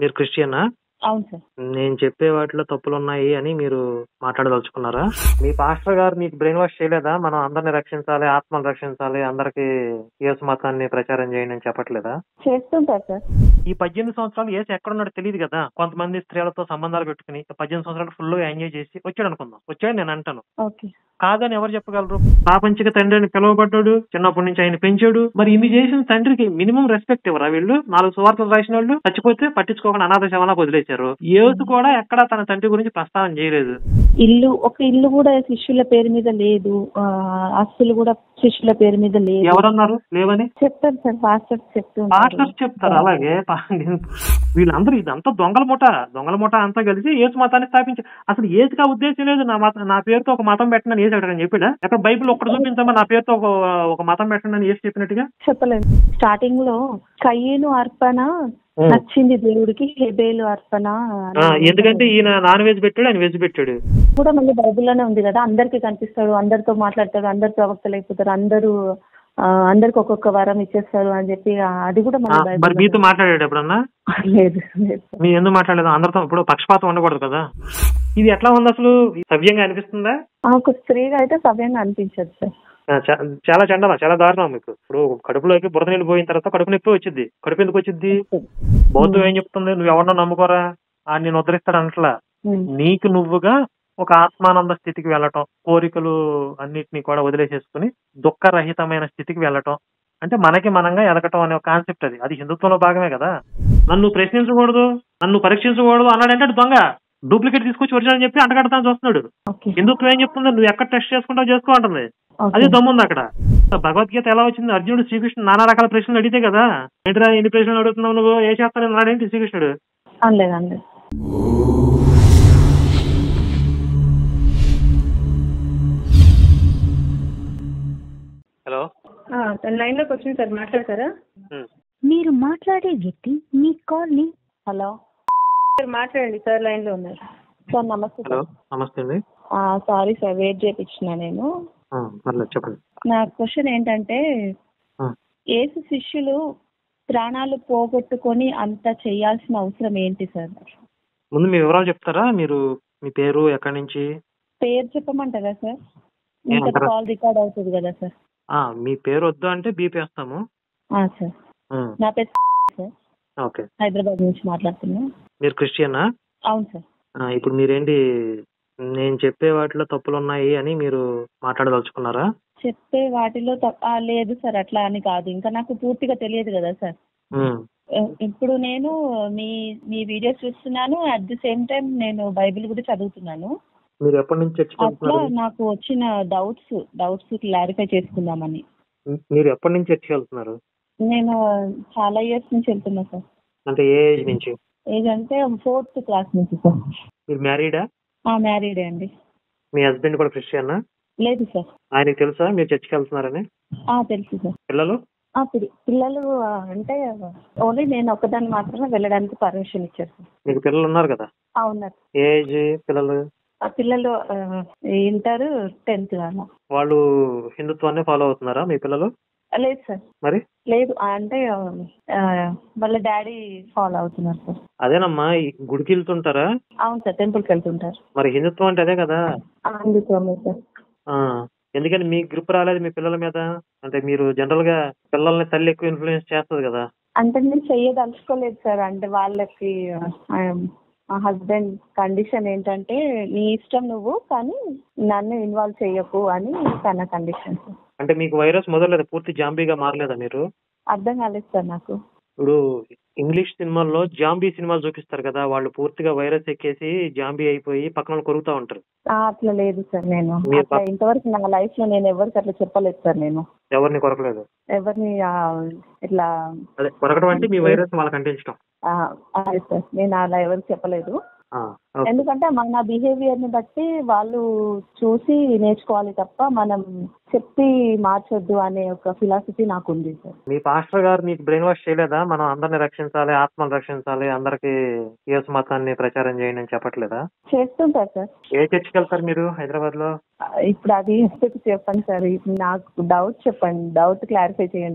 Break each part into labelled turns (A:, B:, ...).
A: మీరు క్రిస్టియనా
B: అవును సార్
A: నేను చెప్పే వాటిలో తప్పులు ఉన్నాయి అని మీరు మాట్లాడదలుచుకున్నారా మీ పాస్టర్ గారు మీకు బ్రెయిన్ వాష్ చేయలేదా మనం అందరిని రక్షించాలి ఆత్మను రక్షించాలి అందరికి యేసు మతాన్ని ప్రచారం చేయండి అని చెప్పట్లేదా
B: చేస్తుంటారు సార్
A: ఈ పద్దెనిమిది సంవత్సరాలు యేసు ఎక్కడున్నాడో తెలియదు కదా కొంతమంది స్త్రీలతో సంబంధాలు పెట్టుకుని పద్దెనిమిది సంవత్సరాలు ఫుల్ గా ఎంజాయ్ చేసి వచ్చాడు అనుకుందాం వచ్చాడు నేను అంటాను
B: ఓకే
A: కాదని ఎవరు చెప్పగలరు ప్రాపంచిక తండ్రి అని పిలువబడ్డాడు చిన్నప్పటి నుంచి ఆయన పెంచాడు మరి ఇన్ని చేసిన తండ్రికి మినిమం రెస్పెక్ట్ ఇవ్వరా వీళ్ళు నాలుగు సువార్తలు రాసిన వాళ్ళు చచ్చిపోతే పట్టించుకోకుండా అనాథ శవనాకు వదిలేశారు యేసు కూడా ఎక్కడ తన తండ్రి గురించి ప్రస్తావన చేయలేదు
B: ఇల్లు ఒక ఇల్లు కూడా శిష్యుల పేరు మీద లేదు ఆ, ఆస్తులు కూడా శిష్యుల పేరు మీద లేదు
A: ఎవరన్నారు లేవని
B: చెప్తారు సార్ పాస్టర్ చెప్తూ
A: పాస్టర్స్ చెప్తారు అలాగే పా- వీళ్ళందరూ ఇదంతా దొంగల మూట దొంగల మూట అంతా కలిసి యేసు మతాన్ని స్థాపించి అసలు ఏసుగా ఉద్దేశం లేదు నా మత నా పేరుతో ఒక మతం పెట్టండి ఏసు ఎక్కడని చెప్పాడా ఎక్కడ బైబిల్ ఒక్కడ చూపించమని నా పేరుతో ఒక ఒక మతం పెట్టండి అని ఏసు చెప్పినట్టుగా
B: చెప్పలేదు స్టార్టింగ్ లో కయ్యేను అర్పణ నచ్చింది దేవుడికి హెబేలు అర్పణ అని
A: ఆ, ఎందుకంటే ఈయన నాన్ వెజ్ పెట్టాడు ఆయన వెజ్ పెట్టాడు
B: కూడా మళ్ళీ బైబిల్లోనే ఉంది కదా అందరికి కనిపిస్తాడు అందరితో మాట్లాడతాడు అందరు ప్రవక్తలు అయిపోతారు అందరూ ఆ, అందరికి ఒక్కొక్క వరం ఇచ్చేస్తారు అని చెప్పి ఆ, అది కూడా
A: ఆ,
B: మళ్ళీ
A: మరి
B: బైబిల్
A: మీతో మాట్లాడాడు ఎప్పుడన్నా
B: లేదు లేదు
A: మీ ఎందుకు మాట్లాడలేదు అందరితో ఇప్పుడు పక్షపాతం ఉండకూడదు కదా ఇది ఎట్లా ఉంది అసలు సవ్యంగా అనిపిస్తుందా
B: ఆ, ఒక స్త్రీగా అయితే సవ్యంగా అనిపించదు సార్
A: ఆ, చా- చాలా చండలం చాలా దారుణం మీకు ఇప్పుడు కడుపులోకి బురద నీళ్ళు పోయిన తర్వాత కడుపు నొప్పి వచ్చింది కడుపు ఎందుకు వచ్చింది బౌద్ధం ఏం చెప్తుంది నువ్వు ఎవరినో నమ్ముకోరా ఆ నేను ఉద్ధరిస్తాడు అనట్లా
B: ఉమ్.
A: నీకు నువ్వుగా ఒక ఆత్మానంద స్థితికి వెళ్ళటం కోరికలు అన్నిటినీ కూడా వదిలేసేసుకుని దుఃఖరహితమైన స్థితికి వెళ్ళటం అంటే మనకి మనంగా ఎదగటం అనే ఒక కాన్సెప్ట్ అది అది హిందుత్వంలో భాగమే కదా నన్ను ప్రశ్నించకూడదు నన్ను పరీక్షించకూడదు అన్నాడంటే అది దొంగ డూప్లికేట్ తీసుకొచ్చి ఒరిజినల్ అని చెప్పి అంటగడతాను చూస్తున్నాడు
B: ఓకే
A: హిందుత్వం ఏం చెప్తుంది నువ్వు ఎక్కడ టెస్ట్ చేసుకుంటావు చేసుకో అంటుంది
B: ఓకే.
A: అదే దమ్ముంది అక్కడ భగవద్గీత ఎలా వచ్చింది అర్జునుడు శ్రీకృష్ణుడు నానా రకాల ప్రశ్నలు అడిగితే కదా ఏంటిరా ఎన్ని ప్రశ్నలు అడుగుతున్నావు నువ్వు ఏ చేస్తాను అన్నాడేంటి శ్రీకృష్ణుడు
B: అనలేదు అనలేదు
A: హలో
B: తన లైన్ లోకి వచ్చింది సార్ మాట్లాడతారా
C: మీరు మాట్లాడే వ్యక్తి మీ కాల్ ని
B: హలో సార్ మాట్లాడండి సార్ లైన్ లో ఉన్నారు సార్ నమస్తే
A: హలో
B: సార్
A: నమస్తే అండి
B: సారీ సార్ వెయిట్ చేయించిన నేను
A: ఆ, పర్లేదు చెప్పండి
B: నా క్వశ్చన్ ఏంటంటే
A: ఆ,
B: ఏసు శిష్యులు ప్రాణాలు పోగొట్టుకొని అంత చేయాల్సిన అవసరం ఏంటి సార్
A: ముందు మీ వివరాలు చెప్తారా మీరు మీ పేరు ఎక్కడి నుంచి
B: పేరు చెప్పమంటారా సార్ ఇంకా
A: ఏమంటారు?
B: కాల్ రికార్డ్ అవుతుంది కదా సార్
A: ఆ, మీ పేరు వద్దు అంటే బీపీ వేస్తాము
B: ఆ, సార్
A: ఉమ్,
B: నా పేరు సార్
A: ఓకే
B: హైదరాబాద్ నుంచి మాట్లాడుతున్నా
A: మీరు క్రిస్టియనా
B: అవును సార్
A: ఆ, ఇప్పుడు మీరేంటి నేను చెప్పే వాటిలో తప్పులు ఉన్నాయి అని మీరు మాట్లాడదలుచుకున్నారా
B: చెప్పే వాటిలో తప్ప ఆ, లేదు సార్ అట్లా అని కాదు ఇంకా నాకు పూర్తిగా తెలియదు కదా సార్
A: ఉమ్,
B: ఇప్పుడు నేను మీ మీ వీడియోస్ చూస్తున్నాను అట్ ది సేమ్ టైం నేను బైబిల్ కూడా చదువుతున్నాను
A: మీరు ఎప్పటి నుంచి
B: అట్లా
A: చర్చకెళ్తున్నారు
B: నాకు వచ్చిన డౌట్స్ డౌట్స్ క్లారిఫై చేసుకుందామని
A: మీరు ఎప్పటి నుంచి చర్చకి వెళ్తున్నారు
B: నేను చాలా ఇయర్స్ నుంచి వెళ్తున్నా సార్
A: అంటే ఏ ఏజ్ నుంచి
B: ఏజ్ అంటే ఫోర్త్ క్లాస్ నుంచి సార్
A: మీరు మ్యారీడా
B: ఆ మ్యారీడే అండి
A: మీ హస్బెండ్ కూడా క్రిస్టియన్నా
B: లేదు సార్
A: ఆయనకి తెలుసా మీరు చర్చికి వెళ్తున్నారని
B: ఆ తెలుసు సార్
A: పిల్లలు
B: ఆ పిల్ల- పిల్లలు ఆ, అంటే ఓన్లీ నేను ఒక్కదాన్ని మాత్రమే వెళ్ళడానికి పర్మిషన్ ఇచ్చారు సార్
A: మీకు పిల్లలు ఉన్నారు కదా
B: అవున్నారు
A: ఏ ఏజ్ పిల్లలు
B: ఆ పిల్లలు ఆ, ఇంటర్ టెన్త్ అలా
A: వాళ్ళు హిందుత్వాన్ని ఫాలో అవుతున్నారా మీ పిల్లలు
B: లేదు సార్
A: మరి
B: లేదు అంటే ఆ, వాళ్ళ డాడీ ఫాలో అవుతున్నారు సార్
A: అదేనమ్మా ఈ గుడికి వెళ్తుంటారా
B: అవును సార్ టెంపుల్కి వెళ్తుంటారు
A: మరి హిందుత్వం అంటే అదే కదా
B: అందుకోమే సార్
A: ఆ ఎందుకని మీ గ్రిప్ రాలేదు మీ పిల్లల మీద అంటే మీరు జనరల్ గా పిల్లల్ని తల్లి ఎక్కువ ఇన్ఫ్లుయెన్స్ చేస్తుంది కదా
B: అంటే నేను చెయ్యదలుచుకోలేదు సార్ అంటే వాళ్ళకి ఆ, మా హస్బెండ్ కండిషన్ ఏంటంటే నీ ఇష్టం నువ్వు కానీ నన్ను ఇన్వాల్వ్ చెయ్యకు అని తన కండిషన్ సార్
A: అంటే మీకు వైరస్ మొదలలేదు పూర్తి జాంబీగా మారలేదా మీరు
B: అర్థం కాలేదు సార్ నాకు
A: ఇప్పుడు ఇంగ్లీష్ సినిమాల్లో జాంబీ సినిమాలు చూపిస్తారు కదా వాళ్ళు పూర్తిగా వైరస్ ఎక్కేసి జాంబీ అయిపోయి పక్కన వాళ్ళు కొరుకుతా ఉంటారు
B: ఆ, అట్లా లేదు సార్ నేను
A: మీరు
B: అట్లా ఇంతవరకు నా లైఫ్ లో నేను ఎవరికి అట్లా చెప్పలేదు సార్ నేను
A: ఎవరిని కొరకలేదు
B: ఎవరిని ఆ, ఇట్లా
A: అదే కొరకడం అంటే మీ వైరస్ వాళ్ళకి అంటించడం
B: ఆ, అదే సార్ నేను అలా ఎవరికి చెప్పలేదు
A: ఆ, ఓకే.
B: ఎందుకంటే మన బిహేవియర్ ని బట్టి వాళ్ళు చూసి నేర్చుకోవాలి తప్ప మనం చెప్పి మార్చొద్దు అనే ఒక ఫిలాసఫీ నాకు ఉంది సార్
A: మీ పాస్టర్ గారు మీకు బ్రెయిన్ వాష్ చేయలేదా మనం అందరిని రక్షించాలి ఆత్మను రక్షించాలి అందరికి యేసు మతాన్ని ప్రచారం చేయండి అని చెప్పట్లేదా
B: చేస్తుంటారు సార్
A: ఏ చర్చికి వెళ్తారు మీరు హైదరాబాద్ లో
B: ఆ, ఇప్పుడు అది చెప్పండి సార్ ఇప్పుడు నాకు డౌట్ చెప్పండి డౌట్ క్లారిఫై చేయండి సార్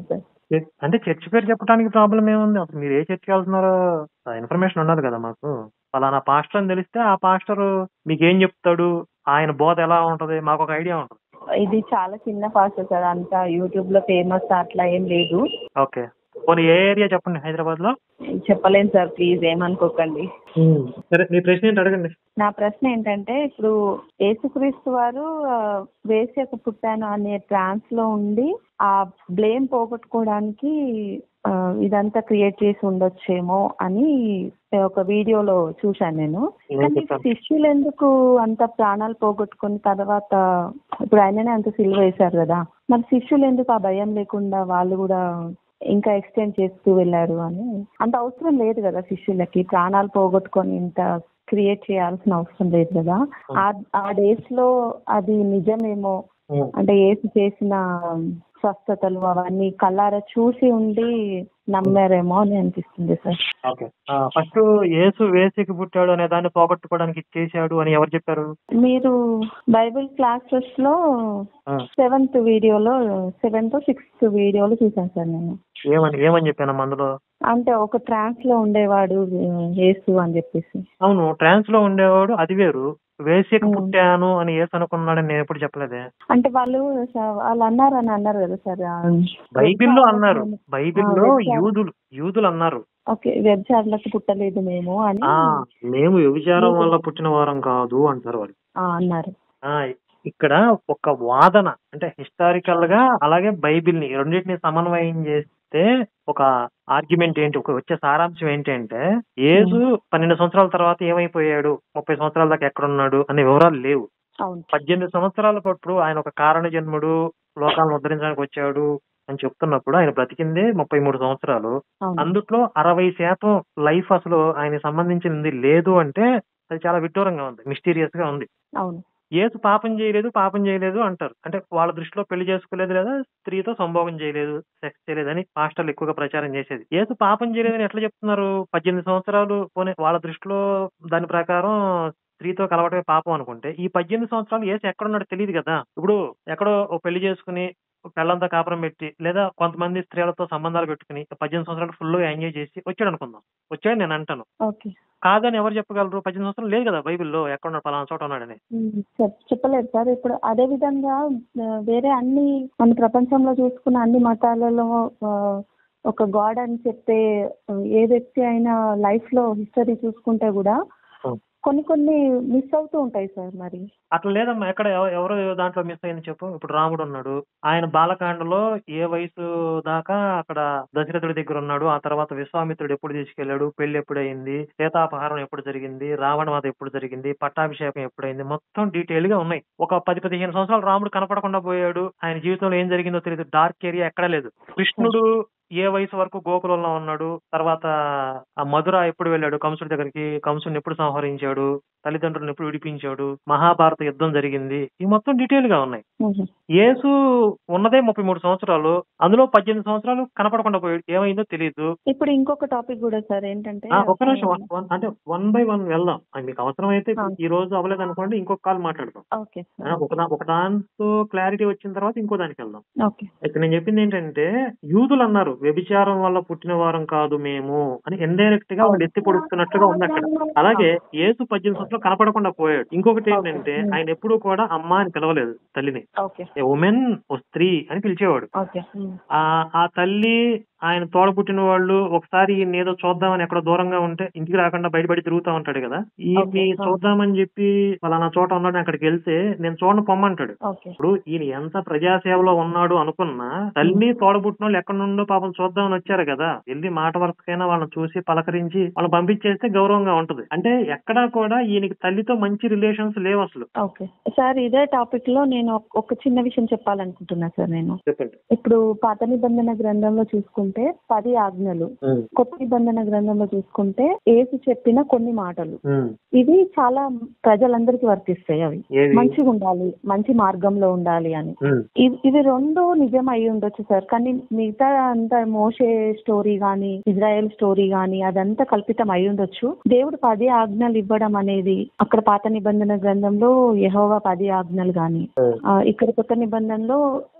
A: చర్చ్- అంటే చర్చ్ పేరు చెప్పడానికి ప్రాబ్లం ఏముంది అసలు మీరు ఏ చర్చికి వెళ్తున్నారో ఇన్ఫర్మేషన్ ఉన్నది కదా మాకు ఫలానా పాస్టర్ అని తెలిస్తే ఆ పాస్టర్ మీకు ఏం చెప్తాడు ఆయన బోధ ఎలా ఉంటది మాకు ఒక ఐడియా ఉంటుంది
B: ఇది చాలా చిన్న ఫాస్ట్ సార్ అంత యూట్యూబ్ లో ఫేమస్ అట్లా ఏం లేదు
A: ఓకే పోనీ ఏ ఏరియా చెప్పండి హైదరాబాద్ లో
B: చెప్పలేను సార్ ప్లీజ్ ఏమనుకోకండి
A: సరే మీ ప్రశ్న ఏంటి అడగండి
B: నా ప్రశ్న ఏంటంటే ఇప్పుడు యేసుక్రీస్తు వారు ఆ, వేశ్యకు పుట్టాను అనే ట్రాన్స్ లో ఉండి ఆ బ్లేమ్ పోగొట్టుకోవడానికి ఆ, ఇదంతా క్రియేట్ చేసి ఉండొచ్చేమో అని ఒక వీడియోలో చూశాను నేను
A: ఏం
B: కానీ
A: చెప్పారు?
B: శిష్యులు ఎందుకు అంత ప్రాణాలు పోగొట్టుకున్న తర్వాత ఇప్పుడు ఆయననే అంత సిలువ వేశారు కదా మరి శిష్యులు ఎందుకు ఆ భయం లేకుండా వాళ్ళు కూడా ఇంకా ఎక్స్టెండ్ చేస్తూ వెళ్ళారు అని అంత అవసరం లేదు కదా శిష్యులకి ప్రాణాలు పోగొట్టుకొని ఇంత క్రియేట్ చేయాల్సిన అవసరం లేదు కదా ఆ ఆ డేస్ లో అది నిజమేమో అంటే ఏసు చేసిన స్వస్థతలు అవన్నీ కళ్ళారా చూసి ఉండి నమ్మారేమో అని అనిపిస్తుంది సార్
A: ఓకే ఫస్ట్ యేసు వేసికి పుట్టాడు అనే దాన్ని పోగొట్టుకోవడానికి చేశాడు అని ఎవరు చెప్పారు
B: మీరు బైబిల్ క్లాసెస్ లో
A: ఆ,
B: సెవెంత్ వీడియోలో సెవెంత్ సిక్స్త్ వీడియోలో చూసాను సార్ నేను
A: ఏమని ఏమని చెప్పాను అందులో
B: అంటే ఒక ట్రాన్స్ లో ఉండేవాడు యేసు అని చెప్పేసి
A: అవును ట్రాన్స్ లో ఉండేవాడు అది వేరు వేసికి
B: ఉమ్.
A: పుట్టాను అని ఏసు అనుకున్నాడని నేను ఎప్పుడు చెప్పలేదే
B: అంటే వాళ్ళు స- వాళ్ళు అన్నారు అని అన్నారు కదా సార్
A: బైబిల్లో అన్నారు బైబిల్లో
B: ఆ, వెబ్
A: యూదులు యూదులు అన్నారు
B: ఓకే వ్యభిచారులకు పుట్టలేదు మేము అని
A: ఆ మేము వ్యభిచారం వల్ల పుట్టిన వారం కాదు అంటారు వాళ్ళు
B: ఆ, అన్నారు
A: ఆ ఇక్కడ ఒక వాదన అంటే హిస్టారికల్ గా అలాగే బైబిల్ ని రెండింటిని సమన్వయం చేస్తే ఒక ఆర్గ్యుమెంట్ ఏంటి ఒక వచ్చే సారాంశం ఏంటంటే యేసు పన్నెండు సంవత్సరాల తర్వాత ఏమైపోయాడు ముప్పై సంవత్సరాల దాకా ఎక్కడున్నాడు అనే వివరాలు లేవు
B: అవును
A: పద్దెనిమిది సంవత్సరాల పప్పుడు ఆయన ఒక కారణ జన్ముడు లోకాలను ఉద్ధరించడానికి వచ్చాడు అని చెప్తున్నప్పుడు ఆయన బ్రతికిందే ముప్పై మూడు సంవత్సరాలు
B: అవును
A: అందుట్లో అరవై శాతం లైఫ్ అసలు ఆయన సంబంధించింది లేదు అంటే అది చాలా విడ్డూరంగా ఉంది మిస్టీరియస్ గా ఉంది
B: అవును
A: ఏసు పాపం చేయలేదు పాపం చేయలేదు అంటారు అంటే వాళ్ళ దృష్టిలో పెళ్లి చేసుకోలేదు లేదా స్త్రీతో సంభోగం చేయలేదు సెక్స్ చేయలేదు అని పాస్టర్లు ఎక్కువగా ప్రచారం చేసేది ఏసు పాపం చేయలేదని ఎట్లా చెప్తున్నారు పద్దెనిమిది సంవత్సరాలు పోనీ వాళ్ళ దృష్టిలో దాని ప్రకారం స్త్రీతో కలవటమే పాపం అనుకుంటే ఈ పద్దెనిమిది సంవత్సరాలు ఏసు ఎక్కడున్నాడో తెలియదు కదా ఇప్పుడు ఎక్కడో ఓ పెళ్లి చేసుకుని పెళ్ళంతా కాపురం పెట్టి లేదా కొంతమంది స్త్రీలతో సంబంధాలు పెట్టుకుని పద్దెనిమిది సంవత్సరాలు ఫుల్ గా ఎంజాయ్ చేసి వచ్చాడు అనుకుందాం వచ్చాడు నేను అంటాను
B: ఓకే
A: కాదని ఎవరు చెప్పగలరు పద్దెనిమిది సంవత్సరాలు లేదు కదా బైబిల్లో ఎక్కడున్నాడు పలానా చోట ఉన్నాడని
B: ఉమ్, చెప్- చెప్పలేదు సార్ ఇప్పుడు అదే విధంగా ఆ, వేరే అన్ని మన ప్రపంచంలో చూసుకున్న అన్ని మతాలలో ఆ, ఒక గాడ్ అని చెప్పే ఆ, ఏ వ్యక్తి అయినా లైఫ్ లో హిస్టరీ చూసుకుంటే కూడా
A: Hmm.
B: కొన్ని కొన్ని మిస్ అవుతూ ఉంటాయి సార్ మరి
A: అట్లా లేదమ్మా ఎక్కడ ఎవ- ఎవరో దాంట్లో మిస్ అయింది చెప్పు ఇప్పుడు రాముడు ఉన్నాడు ఆయన బాలకాండలో ఏ వయసు దాకా అక్కడ దశరథుడి దగ్గర ఉన్నాడు ఆ తర్వాత విశ్వామిత్రుడు ఎప్పుడు తీసుకెళ్లాడు పెళ్లి ఎప్పుడు అయింది సీతాపహారం ఎప్పుడు జరిగింది రావణ ఎప్పుడు జరిగింది పట్టాభిషేకం ఎప్పుడైంది మొత్తం డీటెయిల్ గా ఉన్నాయి ఒక పది పదిహేను సంవత్సరాలు రాముడు కనపడకుండా పోయాడు ఆయన జీవితంలో ఏం జరిగిందో తెలియదు డార్క్ ఏరియా ఎక్కడా లేదు కృష్ణుడు ఏ వయసు వరకు గోకులంలో ఉన్నాడు తర్వాత ఆ మధుర ఎప్పుడు వెళ్ళాడు కంసుడి దగ్గరికి కంసుడిని ఎప్పుడు సంహరించాడు తల్లిదండ్రులను ఎప్పుడు విడిపించాడు మహాభారత యుద్ధం జరిగింది ఈ మొత్తం డీటెయిల్ గా ఉన్నాయి
B: ఉహు.
A: యేసు ఉన్నదే ముప్పై మూడు సంవత్సరాలు అందులో పద్దెనిమిది సంవత్సరాలు కనపడకుండా పోయాడు ఏమైందో తెలియదు
B: ఇప్పుడు ఇంకొక టాపిక్ కూడా సార్ ఏంటంటే
A: ఆ, ఒక్క నిమిషం వన్- వన్- అంటే వన్ బై వన్ వెళ్దాం అది మీకు అవసరం అయితే
B: ఆ.
A: ఈ రోజు అవ్వలేదు అనుకోండి ఇంకొక కాల్ మాట్లాడదాం
B: ఓకే
A: ఆ,
B: సార్
A: ఒక దా- ఒక దాంతో క్లారిటీ వచ్చిన తర్వాత ఇంకో దానికి వెళ్దాం
B: ఓకే
A: ఇక్కడ నేను చెప్పింది ఏంటంటే యూదులు అన్నారు వ్యభిచారం వల్ల పుట్టిన వారం కాదు మేము అని ఇండైరెక్ట్ గా వాళ్ళు ఎత్తి పొడుస్తున్నట్లుగా ఉంది అక్కడ అలాగే యేసు పద్దెనిమిది సంవత్సరాలు కనపడకుండా పోయాడు ఇంకొకటి ఏంటంటే ఆయన ఎప్పుడూ కూడా అమ్మ అని పిలవలేదు తల్లిని
B: ఓకే
A: ఉమెన్ ఓ స్త్రీ అని పిలిచేవాడు
B: ఓకే ఉమ్.
A: ఆ ఆ తల్లి ఆయన తోడ పుట్టిన వాళ్ళు ఒకసారి ఈయన ఏదో చూద్దామని ఎక్కడ దూరంగా ఉంటే ఇంటికి రాకుండా బయటపడి తిరుగుతా ఉంటాడు కదా ఈ
B: Okay.
A: చూద్దామని చెప్పి ఫలానా చోట ఉన్నాడు అక్కడికి వెళ్తే నేను చూడను పొమ్మంటాడు
B: ఓకే
A: ఇప్పుడు ఈయన ఎంత ప్రజాసేవలో ఉన్నాడు అనుకున్నా తల్లి తోడబుట్టిన వాళ్ళు ఎక్కడి నుండో పాపం చూద్దామని వచ్చారు కదా వెళ్ళి మాట వరుసకైనా వాళ్ళని చూసి పలకరించి వాళ్ళని పంపించేస్తే గౌరవంగా ఉంటది అంటే ఎక్కడా కూడా ఈయనకి తల్లితో మంచి రిలేషన్స్ లేవు అసలు
B: ఓకే సార్ ఇదే టాపిక్ లో నేను ఒక- ఒక చిన్న విషయం చెప్పాలనుకుంటున్నా సార్ నేను
A: చెప్పండి
B: ఇప్పుడు పాత నిబంధన గ్రంథంలో చూసుకుంటే పది ఆజ్ఞలు కొత్త నిబంధన గ్రంథంలో చూసుకుంటే ఏసు చెప్పిన కొన్ని మాటలు
A: ఉమ్.
B: ఇవి చాలా ప్రజలందరికీ వర్తిస్తాయి అవి
A: ఏది
B: మంచిగా ఉండాలి మంచి మార్గంలో ఉండాలి అని
A: ఉమ్.
B: ఇవి ఇవి రెండు నిజం అయి ఉండొచ్చు సార్ కానీ మిగతా అంతా మోషే స్టోరీ గాని ఇజ్రాయెల్ స్టోరీ గాని అదంతా కల్పితం అయి ఉండొచ్చు దేవుడు పది ఆజ్ఞలు ఇవ్వడం అనేది అక్కడ పాత నిబంధన గ్రంథంలో యెహోవా పది ఆజ్ఞలు గాని
A: ఉమ్.
B: ఆ, ఇక్కడ కొత్త నిబంధనలో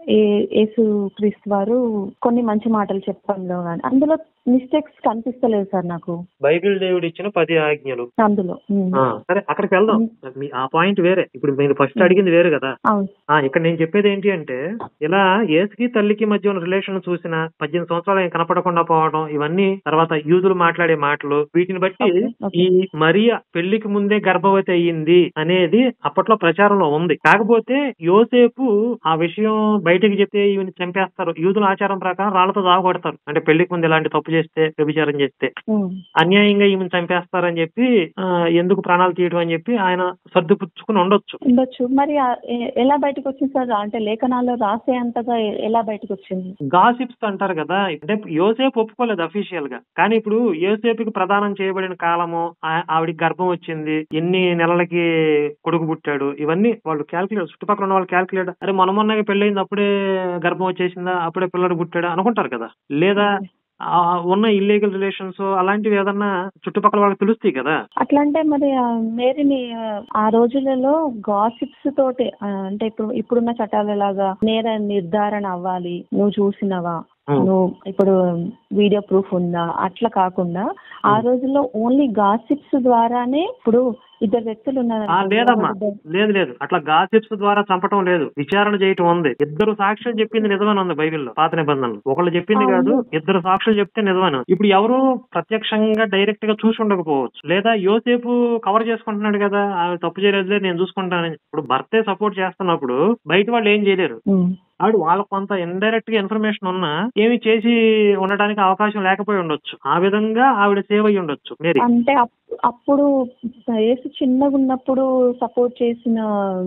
B: ఏ యేసు క్రీస్తు వారు కొన్ని మంచి మాటలు చెప్పడంలో కానీ అందులో మిస్టేక్స్ కనిపిస్తలేదు సార్ నాకు
A: బైబిల్ దేవుడు ఇచ్చిన పది ఆజ్ఞలు
B: అందులో ఉమ్.
A: ఆ, సరే అక్కడికి వెళ్దాం మీ ఆ పాయింట్ వేరే ఇప్పుడు మీరు ఫస్ట్ అడిగింది వేరే కదా
B: అవును
A: ఆ ఇక్కడ నేను చెప్పేది ఏంటి అంటే ఇలా ఏసుకి తల్లికి మధ్య ఉన్న రిలేషన్ చూసిన పద్దెనిమిది సంవత్సరాలు ఆయన కనపడకుండా పోవడం ఇవన్నీ తర్వాత యూదులు మాట్లాడే మాటలు వీటిని బట్టి
B: Okay, okay.
A: ఈ మరియ పెళ్లికి ముందే గర్భవతి అయ్యింది అనేది అప్పట్లో ప్రచారంలో ఉంది కాకపోతే యోసేపు ఆ విషయం బయటకు చెప్తే ఈవిని చంపేస్తారు యూదుల ఆచారం ప్రకారం రాళ్లతో దాగొడతారు అంటే పెళ్లికి ముందు ఇలాంటి తప్పు చేస్తే వ్యభిచారం చేస్తే
B: ఉమ్.
A: అన్యాయంగా ఈమెను చంపేస్తారని చెప్పి ఆ, ఎందుకు ప్రాణాలు తీయడం అని చెప్పి ఆయన సర్దుపుచ్చుకుని ఉండొచ్చు
B: ఉండొచ్చు మరి ఆ- ఎ- ఎలా బయటకు వచ్చింది సార్ అంటే లేఖనాల్లో రాసే అంతగా ఎ- ఎలా బయటకు వచ్చింది
A: గాసిప్స్ అంటారు కదా అంటే యోసేపు ఒప్పుకోలేదు అఫీషియల్ గా కానీ ఇప్పుడు యోసేపుకి ప్రదానం చేయబడిన కాలము ఆ- ఆవిడికి గర్భం వచ్చింది ఎన్ని నెలలకి కొడుకు పుట్టాడు ఇవన్నీ వాళ్ళు క్యాల్కులేట్ చుట్టుపక్కల ఉన్న వాళ్ళు క్యాల్కులేట్ అరే మొన్న మొన్నగా పెళ్ళయింది అప్పుడే గర్భం వచ్చేసిందా అప్పుడే పిల్లడు పుట్టాడు అనుకుంటారు కదా లేదా ఆ ఉన్న ఇల్లీగల్ రిలేషన్స్ అలాంటివి ఏదన్నా చుట్టుపక్కల వాళ్ళకి తెలుస్తాయి కదా
B: అట్లా అంటే మరి ఆ మేరీని ఆ, ఆ రోజులలో గాసిప్స్ తోటి ఆ, అంటే ఇప్పుడు ఇప్పుడున్న చట్టాల లాగా నేర నిర్ధారణ అవ్వాలి నువ్వు చూసినవా
A: Hmm.
B: నువ్వు ఇప్పుడు వీడియో ప్రూఫ్ ఉందా అట్లా కాకుండా ఆ రోజుల్లో ఓన్లీ గాసిప్స్ ద్వారానే ఇప్పుడు ఇద్దరు వ్యక్తులు ఉన్నారు
A: ఆ లేదమ్మా లేదు లేదు అట్లా గాసిప్స్ ద్వారా చంపటం లేదు విచారణ చేయటం ఉంది ఇద్దరు సాక్ష్యం చెప్పింది నిజమని ఉంది బైబిల్లో పాత నిబంధనలు ఒకళ్ళు చెప్పింది కాదు ఇద్దరు సాక్షులు చెప్తే నిజమని ఇప్పుడు ఎవరు ప్రత్యక్షంగా డైరెక్ట్ గా చూసి ఉండకపోవచ్చు లేదా యోసేపు కవర్ చేసుకుంటున్నాడు కదా ఆవిడ తప్పు చేయలేదులే నేను చూసుకుంటానని ఇప్పుడు భర్తే సపోర్ట్ చేస్తున్నప్పుడు బయట వాళ్ళు ఏం చేయలేరు
B: ఉమ్.
A: ఆవిడ వాళ్ళకు కొంత ఇండైరెక్ట్ గా ఇన్ఫర్మేషన్ ఉన్నా ఏమి చేసి ఉండడానికి అవకాశం లేకపోయి ఉండొచ్చు ఆ విధంగా ఆవిడ సేవ్ అయ్యి ఉండొచ్చు మేరీ
B: అంటే అప్- అప్పుడు యేసు చిన్నగా ఉన్నప్పుడు సపోర్ట్ చేసిన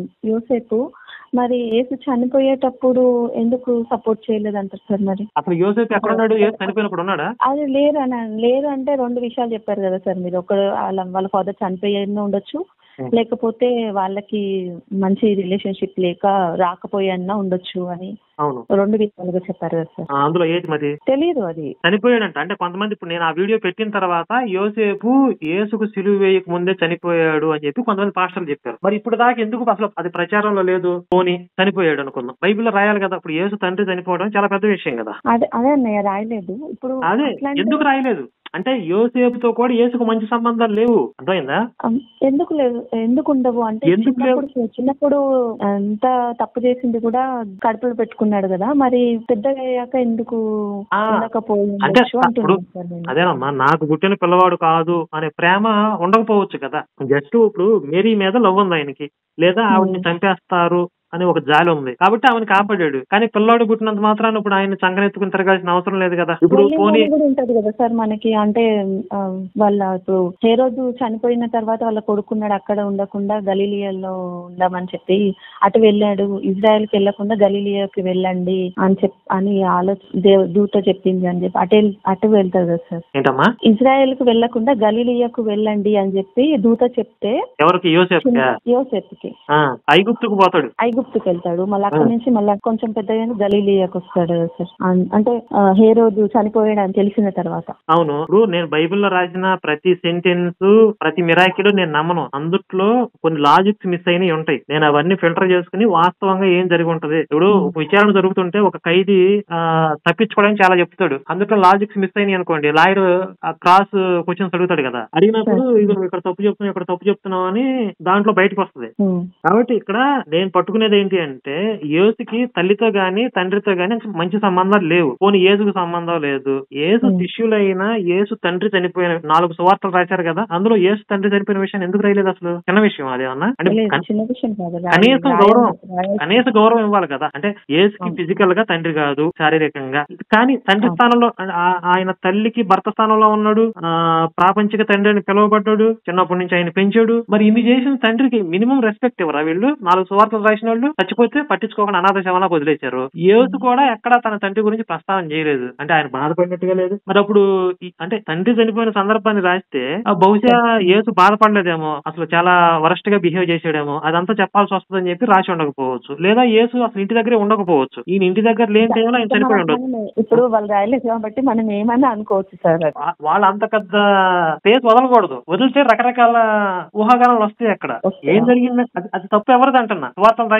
B: యోసేపు మరి యేసు చనిపోయేటప్పుడు ఎందుకు సపోర్ట్ చేయలేదంటారు సార్ మరి
A: అసలు యోసేపు ఎక్కడ ఉన్నాడు యేసు చనిపోయినప్పుడు ఉన్నాడా
B: అది లేరు అని లేరు అంటే రెండు విషయాలు చెప్పారు కదా సార్ మీరు ఒక వాళ్ళ వాళ్ళ ఫాదర్ చనిపోయిన ఉండొచ్చు
A: Hmm.
B: లేకపోతే వాళ్ళకి మంచి రిలేషన్షిప్ లేక రాకపోయన్నా ఉండొచ్చు అని
A: అవును
B: రెండు విషయాలుగా చెప్పారు కదా సార్
A: ఆ, అందులో ఏది మరి
B: తెలియదు అది
A: చనిపోయాడంట అంటే కొంతమంది ఇప్పుడు నేను ఆ వీడియో పెట్టిన తర్వాత యోసేపు యేసుకు సిలువ వేయక ముందే చనిపోయాడు అని చెప్పి కొంతమంది పాస్టర్లు చెప్పారు మరి ఇప్పుడు దాకా ఎందుకు అసలు అది ప్రచారంలో లేదు పోని చనిపోయాడు అనుకుందాం బైబిల్లో రాయాలి కదా ఇప్పుడు యేసు తండ్రి చనిపోవడం చాలా పెద్ద విషయం కదా
B: అదే అదే అన్నయ్య రాయలేదు ఇప్పుడు
A: అదే
B: అట్లాంటి-
A: ఎందుకు రాయలేదు అంటే యోసేపుతో కూడా యేసుకు మంచి సంబంధాలు లేవు అర్థమైందా
B: అమ్, ఎందుకు లేదు ఎందుకు ఉండవు అంటే
A: ఎందుకు లేవు?
B: చిన్నప్పుడు చిన్నప్పుడు అంత తప్పు చేసింది కూడా కడుపులో పెట్టుకున్నాడు కదా మరి పెద్దగా అయ్యాక ఎందుకు
A: ఆ,
B: ఉండకపోయి
A: అంటే
B: ఉండొచ్చు
A: అప్పుడు
B: అంటున్నాను సార్ నేను.
A: అదేనమ్మా నాకు పుట్టిన పిల్లవాడు కాదు అనే ప్రేమ ఉండకపోవచ్చు కదా జస్ట్ ఇప్పుడు మేరీ మీద లవ్ ఉంది ఆయనకి లేదా ఆవిడని చంపేస్తారు అని ఒక జాలి ఉంది కాబట్టి ఆమెను కాపాడాడు కానీ పిల్లాడు పుట్టినంత మాత్రాన ఇప్పుడు ఆయన చంకనెత్తుకుని తిరగాల్సిన అవసరం లేదు కదా ఇప్పుడు
B: మళ్ళీ
A: పోనీ
B: మళ్ళీ కూడా ఉంటది కదా సార్ మనకి అంటే ఆ, వాళ్ళ ఇప్పుడు ఏ రోజు చనిపోయిన తర్వాత వాళ్ళ కొడుకున్నాడు అక్కడ ఉండకుండా గలీలియాలో ఉండమని చెప్పి అటు వెళ్ళాడు ఇజ్రాయెల్ కి వెళ్లకుండా గలీలియాకి వెళ్ళండి అని చెప్ అని ఆలోచన దేవ దూత చెప్పింది అని చెప్పి అటు వెళ్- అటు వెళ్తారు కదా సార్
A: ఏంటమ్మా
B: ఇజ్రాయెల్ కు వెళ్లకుండా గలీలియాకు వెళ్ళండి అని చెప్పి దూత చెప్తే
A: ఎవరికి యోసేఫ్
B: యోసెఫ్కి
A: ఐగుప్తుకు పోతాడు
B: ఐగుప్తుకి వెళ్తాడు మళ్ళీ అక్కడ నుంచి మళ్ళీ కొంచెం పెద్దగా గలీలియాకి వస్తాడు కదా సార్ అన్- అంటే ఆ, హేరోదు చనిపోయాడు అని తెలిసిన తర్వాత
A: అవును ఇప్పుడు నేను బైబిల్లో రాసిన ప్రతి సెంటెన్స్ ప్రతి మిరాకిల్ నేను నమ్మను అందుట్లో కొన్ని లాజిక్స్ మిస్ అయినవి ఉంటాయి నేను అవన్నీ ఫిల్టర్ చేసుకుని వాస్తవంగా ఏం జరిగి ఉంటది ఇప్పుడు ఒక విచారణ జరుగుతుంటే ఒక ఖైదీ ఆ, తప్పించుకోవడానికి చాలా చెప్తాడు అందులో లాజిక్స్ మిస్ అయినాయి అనుకోండి లాయర్ క్రాస్ క్వశ్చన్స్ అడుగుతాడు కదా అడిగినప్పుడు ఇది నువ్వు ఇక్కడ తప్పు చెప్తున్నావు ఇక్కడ తప్పు చెప్తున్నావు అని దాంట్లో బయటకు వస్తుంది
B: ఉమ్.
A: కాబట్టి ఇక్కడ నేను పట్టుకునేది ఏంటి అంటే యేసుకి తల్లితో గాని తండ్రితో గాని మంచి సంబంధాలు లేవు పోనీ యేసుకు సంబంధం లేదు యేసు
B: Hmm.
A: శిష్యులైన యేసు తండ్రి చనిపోయిన నాలుగు సువార్తలు రాశారు కదా అందులో యేసు తండ్రి చనిపోయిన విషయం ఎందుకు రాయలేదు అసలు చిన్న విషయం అదేమన్నా అంటే
B: లేదు,
A: కన్-
B: చిన్న విషయం కాదు రాయ-
A: కనీసం
B: రాయ-
A: గౌరవం
B: రాయ-
A: కనీస గౌరవం ఇవ్వాలి కదా అంటే యేసుకి
B: అవును.
A: ఫిజికల్ గా తండ్రి కాదు శారీరకంగా కానీ తండ్రి
B: అవును.
A: స్థానంలో ఆ- ఆయన తల్లికి భర్త స్థానంలో ఉన్నాడు ఆ ప్రాపంచిక తండ్రి అని పిలువబడ్డాడు చిన్నప్పటి నుంచి ఆయన పెంచాడు మరి ఇన్ని చేసిన తండ్రికి మినిమం రెస్పెక్ట్ ఇవ్వరా వీళ్ళు నాలుగు సువార్తలు రాసిన వాళ్ళు చచ్చిపోతే పట్టించుకోకుండా అనాథ శవలా వదిలేశారు యేసు కూడా ఎక్కడ తన తండ్రి గురించి ప్రస్తావన చేయలేదు అంటే ఆయన బాధపడినట్టుగా లేదు మరి అప్పుడు ఈ- అంటే తండ్రి చనిపోయిన సందర్భాన్ని రాస్తే ఆ బహుశా యేసు బాధపడలేదేమో అసలు చాలా వరస్ట్ గా బిహేవ్ చేసాడేమో అదంతా చెప్పాల్సి వస్తుందని చెప్పి రాసి ఉండకపోవచ్చు లేదా యేసు అసలు ఇంటి దగ్గరే ఉండకపోవచ్చు ఈయన ఇంటి దగ్గర లేని టైంలో ఆయన చనిపోయి ఉండొచ్చు
B: మనం ఇప్పుడు వాళ్ళు రాయలేదు కాబట్టి మనం ఏమన్నా అనుకోవచ్చు సార్ అది.
A: వా- వాళ్ళు అంత పెద్ద స్పేస్ వదలకూడదు వదిలితే రకరకాల ఊహాగానాలు వస్తాయి అక్కడ
B: వస్తాయి.
A: ఏం జరిగింది అది అది తప్పు ఎవరిది అంటున్నా సువార్తలు రాసిన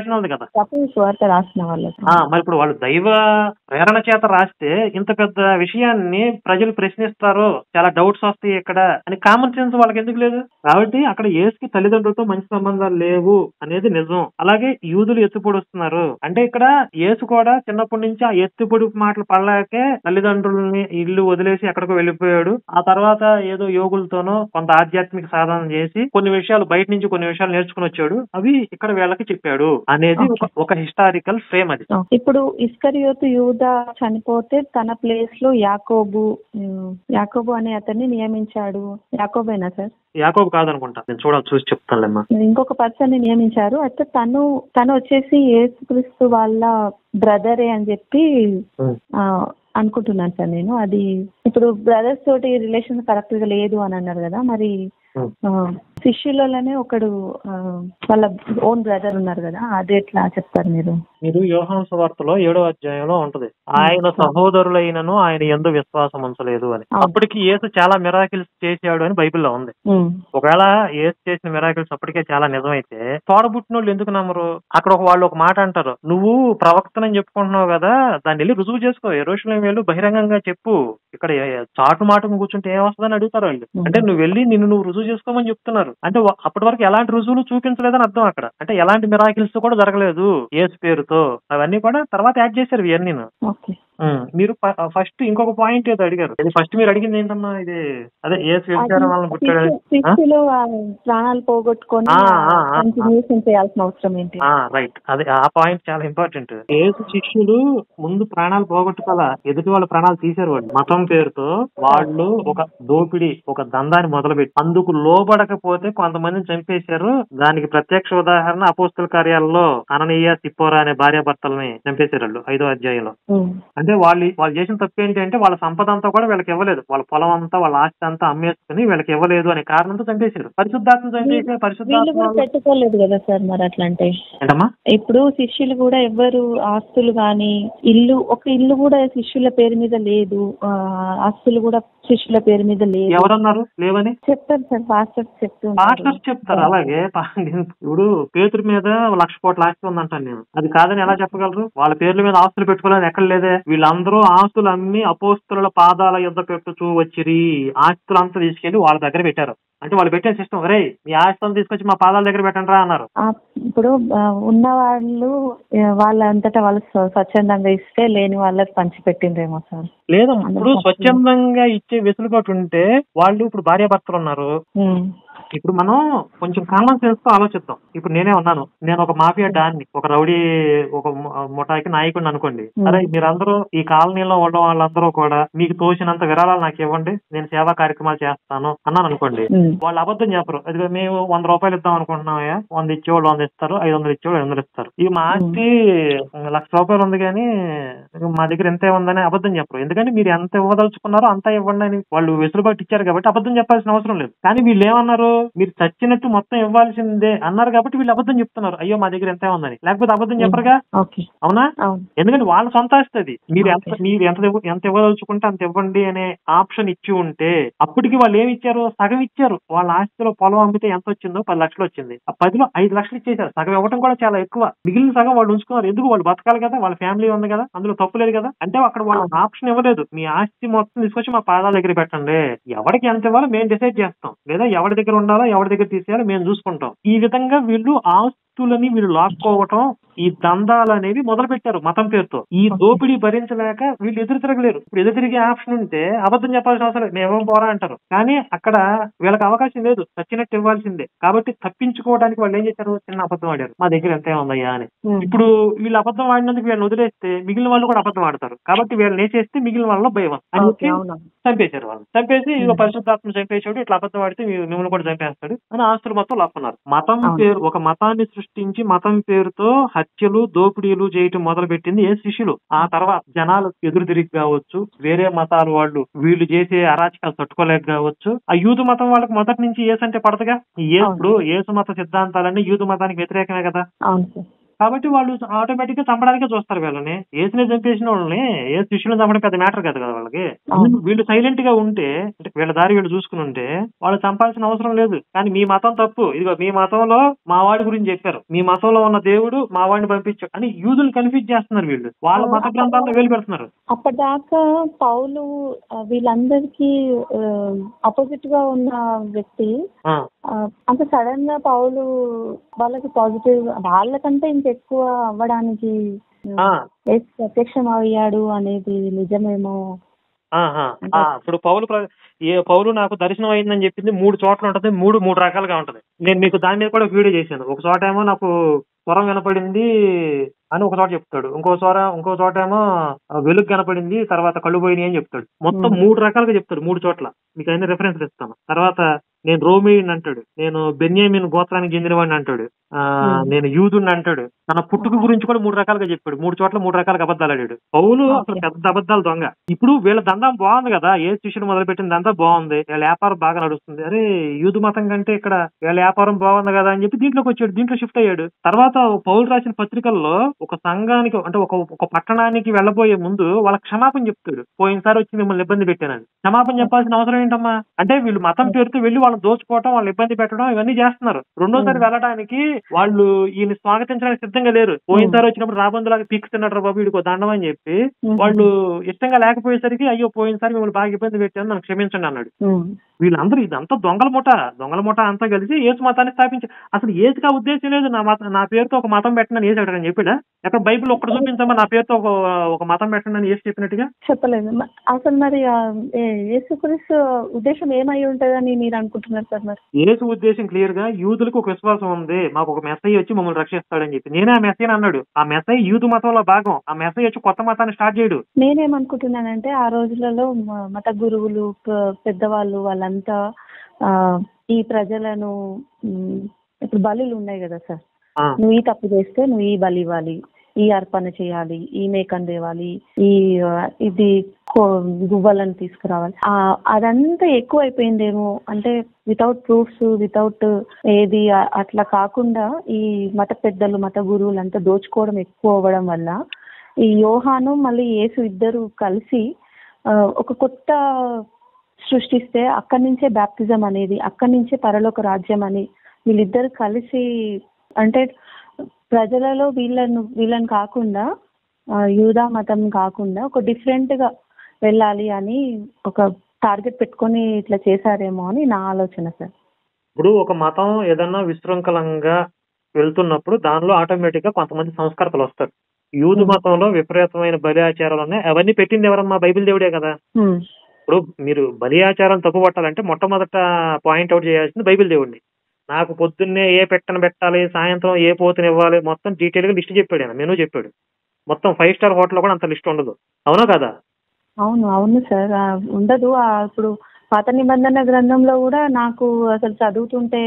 A: చేసిన వాళ్ళది కదా
B: తప్పు స్వార్థ రాసిన వాళ్ళకి
A: ఆ, మరి ఇప్పుడు వాళ్ళు దైవ ప్రేరణ చేత రాస్తే ఇంత పెద్ద విషయాన్ని ప్రజలు ప్రశ్నిస్తారు చాలా డౌట్స్ వస్తాయి ఇక్కడ అని కామన్ సెన్స్ వాళ్ళకి ఎందుకు లేదు కాబట్టి అక్కడ యేసుకి తల్లిదండ్రులతో మంచి సంబంధాలు లేవు అనేది నిజం అలాగే యూదులు ఎత్తుపొడుస్తున్నారు అంటే ఇక్కడ యేసు కూడా చిన్నప్పటి నుంచి ఆ ఎత్తుపొడుపు మాటలు పడలేకే తల్లిదండ్రులని ఇల్లు వదిలేసి ఎక్కడికో వెళ్ళిపోయాడు ఆ తర్వాత ఏదో యోగులతోనో కొంత ఆధ్యాత్మిక సాధన చేసి కొన్ని విషయాలు బయట నుంచి కొన్ని విషయాలు నేర్చుకుని వచ్చాడు అవి ఇక్కడ వీళ్ళకి చెప్పాడు అనేది ఒక- ఒక హిస్టారికల్ ఫ్రేమ్ అది
B: ఇప్పుడు ఇస్కరియోతు యూద చనిపోతే తన ప్లేస్ లో యాకోబు ఉమ్, యాకోబు అనే అతన్ని నియమించాడు యాకోబేనా సార్
A: యాకోబు కాదనుకుంటా నేను చూడాలి చూసి చెప్తానులేమ్మా
B: ఇంకొక పర్సన్ ని నియమించారు అయితే తను తను వచ్చేసి యేసుక్రీస్తు వాళ్ళ బ్రదరే అని చెప్పి ఆ, అనుకుంటున్నాను సార్ నేను అది ఇప్పుడు బ్రదర్స్ తోటి రిలేషన్ కరెక్ట్ గా లేదు అని అన్నారు కదా మరి
A: Hmm.
B: ఆ, శిష్యులలోనే ఒకడు ఆ, వాళ్ళ ఓన్ బ్రదర్ ఉన్నారు కదా అది ఎట్లా చెప్తారు మీరు
A: మీరు యోహాను సువార్తలో ఏడో అధ్యాయంలో ఉంటది ఆయన సహోదరులైనను ఆయన ఎందు విశ్వాసం ఉంచలేదు అని
B: అవును.
A: అప్పటికి యేసు చాలా మిరాకిల్స్ చేశాడు అని బైబిల్లో ఉంది
B: ఉమ్,
A: ఒకవేళ యేసు చేసిన మిరాకిల్స్ అప్పటికే చాలా నిజమైతే తోడబుట్టిన వాళ్ళు ఎందుకు నమ్మరు అక్కడ ఒక వాళ్ళు ఒక మాట అంటారు నువ్వు ప్రవక్తనని చెప్పుకుంటున్నావు కదా దాన్ని వెళ్ళి రుజువు చేసుకో ఎరోషులేం వెళ్ళు బహిరంగంగా చెప్పు ఇక్కడ ఏ- ఏ- చాటు మాటకు కూర్చుంటే ఏమొస్తుందని అడుగుతారు వాళ్ళు
B: Hmm.
A: అంటే నువ్వు వెళ్ళి నిన్ను నువ్వు రుజువు చేసుకోమని చెప్తున్నారు అంటే వా- అప్పటి వరకు ఎలాంటి రుజువులు చూపించలేదని అర్థం అక్కడ అంటే ఎలాంటి మిరాకిల్స్ కూడా జరగలేదు యేసు పేరుతో అవన్నీ కూడా తర్వాత యాడ్ చేశారు ఇవన్నీ
B: ఓకే
A: మీరు ఫస్ట్ ఇంకొక పాయింట్ ఏదో అడిగారు ఇది ఫస్ట్ మీరు అడిగింది ఏంటన్నా ఇది అదే యేసు వ్యభిచారం వలన పుట్టాడు
B: శిష్యులు ఆ ప్రాణాలు పోగొట్టుకొని
A: ఆ, ఆ, ఆ,
B: కంటిన్యూషన్ చేయాల్సిన అవసరం ఏంటి
A: రైట్ అదే ఆ పాయింట్ చాలా ఇంపార్టెంట్ యేసు శిష్యులు ముందు ప్రాణాలు పోగొట్టుకోవాలా ఎదుటి వాళ్ళ ప్రాణాలు తీశారు వాళ్ళు మతం పేరుతో వాళ్ళు ఒక దోపిడీ ఒక దందాన్ని మొదలుపెట్టి అందుకు లోబడకపోతే కొంతమందిని చంపేశారు దానికి ప్రత్యక్ష ఉదాహరణ అపోస్తుల కార్యాలలో అననీయ తిప్పోరా అనే భార్యాభర్తలని చంపేశారు వాళ్ళు ఐదో అధ్యాయంలో
B: ఉమ్,
A: అంటే వాళ్ళు వాళ్ళు చేసిన తప్పు ఏంటి అంటే వాళ్ళ సంపద అంతా కూడా వీళ్ళకి ఇవ్వలేదు వాళ్ళ పొలం అంతా వాళ్ళ ఆస్తి అంతా అమ్మేసుకుని వీళ్ళకి ఇవ్వలేదు అనే కారణంతో చంపేశారు పరిశుద్ధాత్మ చంపేసి
B: వీళ్ళు
A: పరిశుద్ధాత్మ
B: కూడా పెట్టుకోలేదు కదా సార్ మరి అట్లా అంటే
A: ఏంటమ్మా
B: ఇప్పుడు శిష్యులు కూడా ఎవ్వరు ఆస్తులు గాని ఇల్లు ఒక ఇల్లు కూడా శిష్యుల పేరు మీద లేదు ఆ, ఆస్తులు కూడా శిష్యుల పేరు మీద లేదు
A: ఎవరన్నారు లేవని
B: చెప్తారు సార్ పాస్టర్స్ చెప్తూ ఉంటారు.
A: మాస్టర్స్ చెప్తారు అలాగే పా- నేను ఇప్పుడు పేతురు మీద లక్ష కోట్ల ఆస్తి ఉందంటాను నేను అది కాదని ఎలా చెప్పగలరు వాళ్ళ పేర్ల మీద ఆస్తులు పెట్టుకోలేదు ఎక్కడ లేదే వీళ్ళందరూ ఆస్తులు అమ్మి అపోస్తుల పాదాల యుద్ధ పెట్టుచూ వచ్చిరి ఆస్తులు అంతా తీసుకెళ్లి వాళ్ళ దగ్గర పెట్టారు అంటే వాళ్ళు పెట్టిన సిస్టమ్ రే మీ ఆస్తి అంతా తీసుకొచ్చి మా పాదాల దగ్గర పెట్టండి రా అన్నారు
B: ఆ, ఇప్పుడు ఆ, ఉన్న వాళ్ళు ఆ, వాళ్ళంతటా వాళ్ళు స్వ- స్వచ్ఛందంగా ఇస్తే లేని వాళ్ళకి పంచి పెట్టిండ్రేమో సార్
A: లేదా ఇప్పుడు స్వచ్ఛందంగా ఇచ్చే వెసులుబాటు ఉంటే వాళ్ళు ఇప్పుడు భార్యాభర్తలు ఉన్నారు
B: ఉమ్,
A: ఇప్పుడు మనం కొంచెం కామన్ సెన్స్ తో ఆలోచిద్దాం ఇప్పుడు నేనే ఉన్నాను నేను ఒక మాఫియా డాన్ని ఒక రౌడీ ఒక ము- ముఠాకి నాయకుడిని అనుకోండి
B: Hmm.
A: అరే మీరందరూ ఈ కాలనీలో ఉన్న వాళ్ళందరూ కూడా మీకు తోచినంత విరాళాలు నాకు ఇవ్వండి నేను సేవా కార్యక్రమాలు చేస్తాను అన్నాను అనుకోండి
B: ఉమ్,
A: వాళ్ళు అబద్ధం చెప్పరు అది మేము వంద రూపాయలు ఇద్దాం అనుకుంటున్నామయ్యా వంద ఇచ్చేవాళ్ళు వంద ఇస్తారు ఐదు వందలు ఇచ్చేవాళ్ళు ఐదు వందలు ఇస్తారు ఈ మా ఆస్తి లక్ష రూపాయలు ఉంది కానీ మా దగ్గర ఎంత ఉందని అబద్ధం చెప్పరు ఎందుకంటే మీరు ఎంత ఇవ్వదలుచుకున్నారో అంత ఇవ్వండి అని వాళ్ళు వెసులుబాటు ఇచ్చారు కాబట్టి అబద్ధం చెప్పాల్సిన అవసరం లేదు కానీ వీళ్ళు ఏమన్నారు మీరు చచ్చినట్టు మొత్తం ఇవ్వాల్సిందే అన్నారు కాబట్టి వీళ్ళు అబద్ధం చెప్తున్నారు అయ్యో మా దగ్గర ఎంత ఉందని లేకపోతే అబద్ధం చెప్పరుగా
B: ఓకే
A: అవునా
B: అవును
A: ఎందుకంటే వాళ్ళ సొంత ఆస్తి అది మీరు ఎంత
B: Okay.
A: మీరు ఎంత ఇవ్వ- ఎంత ఇవ్వదలుచుకుంటే అంత ఇవ్వండి అనే ఆప్షన్ ఇచ్చి ఉంటే అప్పటికి వాళ్ళు ఏమి ఇచ్చారు సగం ఇచ్చారు వాళ్ళ ఆస్తిలో పొలం అమ్మితే ఎంత వచ్చిందో పది లక్షలు వచ్చింది ఆ పదిలో ఐదు లక్షలు ఇచ్చేసారు సగం ఇవ్వడం కూడా చాలా ఎక్కువ మిగిలిన సగం వాళ్ళు ఉంచుకున్నారు ఎందుకు వాళ్ళు బతకాలి కదా వాళ్ళ ఫ్యామిలీ ఉంది కదా అందులో తప్పు లేదు కదా అంటే అక్కడ వాళ్ళు ఆప్షన్ ఇవ్వలేదు మీ ఆస్తి మొత్తం తీసుకొచ్చి మా పాదాల దగ్గర పెట్టండి ఎవరికి ఎంత ఇవ్వాలో మేము డిసైడ్ చేస్తాం లేదా ఎవరి దగ్గర ఉండాలో ఎవరి దగ్గర తీసేయాలో మేము చూసుకుంటాం ఈ విధంగా వీళ్ళు ఆస్తులని వీళ్ళు లాక్కోవటం ఈ దందాలు అనేవి మొదలు పెట్టారు మతం పేరుతో ఈ దోపిడీ భరించలేక వీళ్ళు ఎదురు తిరగలేరు ఇప్పుడు ఎదురు తిరిగే ఆప్షన్ ఉంటే అబద్ధం చెప్పాల్సిన అవసరం లేదు మేమేం పోరా అంటారు కానీ అక్కడ వీళ్ళకి అవకాశం లేదు చచ్చినట్టు ఇవ్వాల్సిందే కాబట్టి తప్పించుకోవడానికి వాళ్ళు ఏం చేశారు చిన్న అబద్ధం ఆడారు మా దగ్గర ఎంత ఉందయ్యా అని
B: ఉమ్,
A: ఇప్పుడు వీళ్ళు అబద్ధం ఆడినందుకు వీళ్ళని వదిలేస్తే మిగిలిన వాళ్ళు కూడా అబద్ధం ఆడతారు కాబట్టి వీళ్ళని చేస్తే మిగిలిన వాళ్ళలో భయం అని
B: ఓకే
A: చెప్పి
B: అవును
A: చంపేశారు వాళ్ళు చంపేసి ఇదిగో పరిశుద్ధాత్మ చంపేశాడు ఇట్లా అబద్ధం ఆడితే మీ- మిమ్మల్ని కూడా చంపేస్తాడు అని ఆస్తులు మొత్తం లాక్కున్నారు మతం
B: అవును.
A: పేరు ఒక మతాన్ని సృష్టించి మతం పేరుతో హత్యలు దోపిడీలు చేయటం మొదలు పెట్టింది ఏ శిష్యులు ఆ తర్వాత జనాలు ఎదురు తిరిగి కావచ్చు వేరే మతాల వాళ్ళు వీళ్ళు చేసే అరాచకాలు తట్టుకోలేక కావచ్చు ఆ యూదు మతం వాళ్ళకి మొదటి నుంచి ఏసు అంటే పడదుగా ఈ ఏ-
B: అవును.
A: ఇప్పుడు ఏసు మత సిద్ధాంతాలన్నీ యూదు మతానికి వ్యతిరేకమే కదా
B: అవును సార్
A: కాబట్టి వాళ్ళు ఆటోమేటిక్ గా చంపడానికే చూస్తారు వీళ్ళని ఏసుని చంపేసిన వాళ్ళని ఏ శిష్యులను చంపడం పెద్ద మ్యాటర్ కాదు కదా వాళ్ళకి
B: అవును.
A: వీళ్ళు సైలెంట్ గా ఉంటే అంటే వీళ్ళ దారి వీళ్ళు చూసుకుని ఉంటే వాళ్ళు చంపాల్సిన అవసరం లేదు కానీ మీ మతం తప్పు ఇదిగో మీ మతంలో మా వాడి గురించి చెప్పారు మీ మతంలో ఉన్న దేవుడు మా వాడిని పంపించాడు అని యూదులు కన్ఫ్యూజ్ చేస్తున్నారు వీళ్ళు వాళ్ళ మత గ్రంథాల్లో వేలు పెడుతున్నారు
B: అప్పటిదాకా పౌలు ఆ, వీళ్ళందరికీ ఆపోజిట్ గా ఉన్న వ్యక్తి
A: ఆ,
B: ఆ, అంత సడన్ గా పౌలు వాళ్ళకి పాజిటివ్ వాళ్ళకంటే ఇంకెక్కువ అవ్వడానికి
A: ఆ,
B: యేసు ప్రత్యక్షం అయ్యాడు అనేది నిజమేమో
A: ఆహా. ఆ, ఇప్పుడు పౌలు ప్ర- ఏ పౌలు నాకు దర్శనం అయిందని చెప్పింది మూడు చోట్ల ఉంటది మూడు మూడు రకాలుగా ఉంటది నేను మీకు దాని మీద కూడా ఒక వీడియో చేశాను ఒక చోట ఏమో నాకు స్వరం వినపడింది అని ఒక చోట చెప్తాడు ఇంకో చోట ఇంకో చోట ఏమో వెలుగు కనపడింది తర్వాత కళ్ళు పోయినాయి అని చెప్తాడు మొత్తం
B: Hmm.
A: మూడు రకాలుగా చెప్తాడు మూడు చోట్ల మీకు అన్ని రెఫరెన్స్ ఇస్తాను తర్వాత నేను రోమిని అంటాడు నేను బెన్యామిన్ గోత్రానికి చెందినవాడిని అంటాడు ఆ,
B: Hmm.
A: నేను యూదుని అంటాడు తన పుట్టుక గురించి కూడా మూడు రకాలుగా చెప్పాడు మూడు చోట్ల మూడు రకాలుగా అబద్ధాలు ఆడాడు పౌలు అసలు
B: Okay.
A: పెద్ద అబద్ధాలు దొంగ ఇప్పుడు వీళ్ళ దండం బాగుంది కదా ఏ శిష్యుడు మొదలు పెట్టిన దంతా బాగుంది వీళ్ళ వ్యాపారం బాగా నడుస్తుంది అరే యూదు మతం కంటే ఇక్కడ వీళ్ళ వ్యాపారం బాగుంది కదా అని చెప్పి దీంట్లోకి వచ్చాడు దీంట్లో షిఫ్ట్ అయ్యాడు తర్వాత పౌలు రాసిన పత్రికల్లో ఒక సంఘానికి అంటే ఒక ఒక పట్టణానికి వెళ్ళబోయే ముందు వాళ్ళ క్షమాపణ చెప్తాడు పోయినసారి వచ్చి మిమ్మల్ని ఇబ్బంది పెట్టానని క్షమాపణ చెప్పాల్సిన అవసరం ఏంటమ్మా అంటే వీళ్ళు మతం పేరుతో వెళ్ళి వాళ్ళని దోచుకోవటం వాళ్ళని ఇబ్బంది పెట్టడం ఇవన్నీ చేస్తున్నారు రెండోసారి
B: Hmm.
A: వెళ్ళడానికి వాళ్ళు ఈయన స్వాగతించడానికి సిద్ధంగా లేరు పోయినసారి వచ్చినప్పుడు రాబందులాగా పీక్స్ తిన్నాడు బాబు వీడికి దండం అని చెప్పి
B: Hmm.
A: వాళ్ళు ఇష్టంగా లేకపోయేసరికి అయ్యో పోయినసారి మిమ్మల్ని బాగా ఇబ్బంది పెట్టాను నన్ను క్షమించండి అన్నాడు
B: ఉమ్.
A: వీళ్ళందరూ ఇదంతా దొంగల ముఠ దొంగల ముఠ అంతా కలిసి ఏసు మతాన్ని స్థాపించి అసలు ఏసుగా ఉద్దేశం లేదు నా మత నా పేరుతో ఒక మతం పెట్టండి ఏసు అడగని చెప్పాడా ఎక్కడ బైబిల్ ఒక్కటి చూపించమ్మా నా పేరుతో ఒక ఒక మతం పెట్టండి అని ఏసు చెప్పినట్టుగా
B: చెప్పలేదు మ- అసలు మరి ఆ, ఏ- యేసుక్రీస్తు ఉద్దేశం ఏమై ఉంటుందని మీరు అనుకుంటున్నారు సార్ మరి
A: ఏసు ఉద్దేశం క్లియర్ గా యూదులకు ఒక విశ్వాసం ఉంది మాకు ఒక మెస్సై వచ్చి మమ్మల్ని రక్షిస్తాడని చెప్పి నేనే ఆ మెస్సైని అన్నాడు ఆ మెస్సై యూదు మతంలో భాగం ఆ మెస్సై వచ్చి కొత్త మతాన్ని స్టార్ట్ చేయడు
B: నేనేమనుకుంటున్నానంటే ఆ రోజులలో మ- మత గురువులు ప- పెద్దవాళ్ళు వాళ్ళంతా ఆ, ఈ ప్రజలను ఉమ్, ఇప్పుడు బలులు ఉన్నాయి కదా సార్
A: ఆ,
B: నువ్వు ఈ తప్పు చేస్తే నువ్వు ఈ బలి ఇవ్వాలి ఈ అర్పణ చేయాలి ఈ మేకను తేవాలి ఈ ఆ, ఇది కో- గువ్వలను తీసుకురావాలి ఆ, అదంతా ఎక్కువ అయిపోయిందేమో అంటే వితౌట్ ప్రూఫ్స్ వితౌట్ ఏది ఆ- అట్లా కాకుండా ఈ మత పెద్దలు మత గురువులు అంతా దోచుకోవడం ఎక్కువ అవ్వడం వల్ల ఈ యోహాను మళ్ళీ యేసు ఇద్దరు కలిసి ఆ, ఒక కొత్త సృష్టిస్తే అక్కడి నుంచే బ్యాప్తిజం అనేది అక్కడి నుంచే పరలోక రాజ్యం అని వీళ్ళిద్దరు కలిసి అంటే ప్రజలలో వీళ్ళను వీళ్ళని కాకుండా ఆ, యూదా మతం కాకుండా ఒక డిఫరెంట్ గా వెళ్ళాలి అని ఒక టార్గెట్ పెట్టుకొని ఇట్లా చేశారేమో అని నా ఆలోచన సార్
A: ఇప్పుడు ఒక మతం ఏదన్నా విశృంఖలంగా వెళ్తున్నప్పుడు దానిలో ఆటోమేటిక్ గా కొంతమంది సంస్కర్తలు వస్తారు యూదు
B: Hmm.
A: మతంలో విపరీతమైన బలి ఆచారాలు ఉన్నాయి అవన్నీ పెట్టింది ఎవరమ్మా బైబిల్ దేవుడే కదా
B: హ్మ్.
A: ఇప్పుడు మీరు బలి ఆచారం తప్పు పట్టాలంటే మొట్టమొదట పాయింట్ అవుట్ చేయాల్సింది బైబిల్ దేవుడిని నాకు పొద్దున్నే ఏ పెట్టను పెట్టాలి సాయంత్రం ఏ పోతుని ఇవ్వాలి మొత్తం డీటెయిల్ గా లిస్ట్ చెప్పాడు ఆయన మెనూ చెప్పాడు మొత్తం ఫైవ్ స్టార్ హోటల్ కూడా అంత లిస్ట్ ఉండదు అవునా కదా
B: అవును అవును సార్ ఆ, ఉండదు ఆ, ఇప్పుడు పాత నిబంధన గ్రంథంలో కూడా నాకు అసలు చదువుతుంటే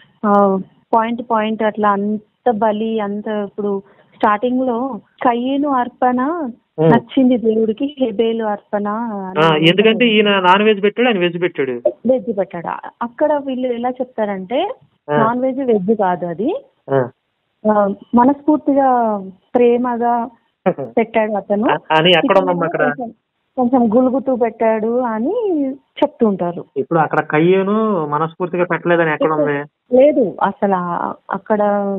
B: పాయింట్ పాయింట్ అట్లా అంత బలి అంత ఇప్పుడు స్టార్టింగ్ లో కయ్యను అర్పణ
A: Hmm.
B: నచ్చింది దేవుడికి హెబేలు అర్పణ
A: ఆ, ఎందుకంటే ఈయన నాన్ వెజ్ పెట్టాడు ఆయన వెజ్ పెట్టాడు
B: వెజ్ పెట్టాడు అక్కడ వీళ్ళు ఎలా చెప్తారంటే
A: ఆ,
B: నాన్ వెజ్ వెజ్ కాదు అది
A: ఆ.
B: ఆ, మనస్ఫూర్తిగా ప్రేమగా పెట్టాడు అతను
A: అని ఎక్కడ ఉందమ్మా అక్కడ
B: కొంచెం- కొంచెం గులుగుతూ పెట్టాడు అని చెప్తుంటారు
A: ఇప్పుడు అక్కడ కయ్యను మనస్ఫూర్తిగా పెట్టలేదని ఎక్కడ ఉంది
B: లేదు అసలు ఆ- అక్కడ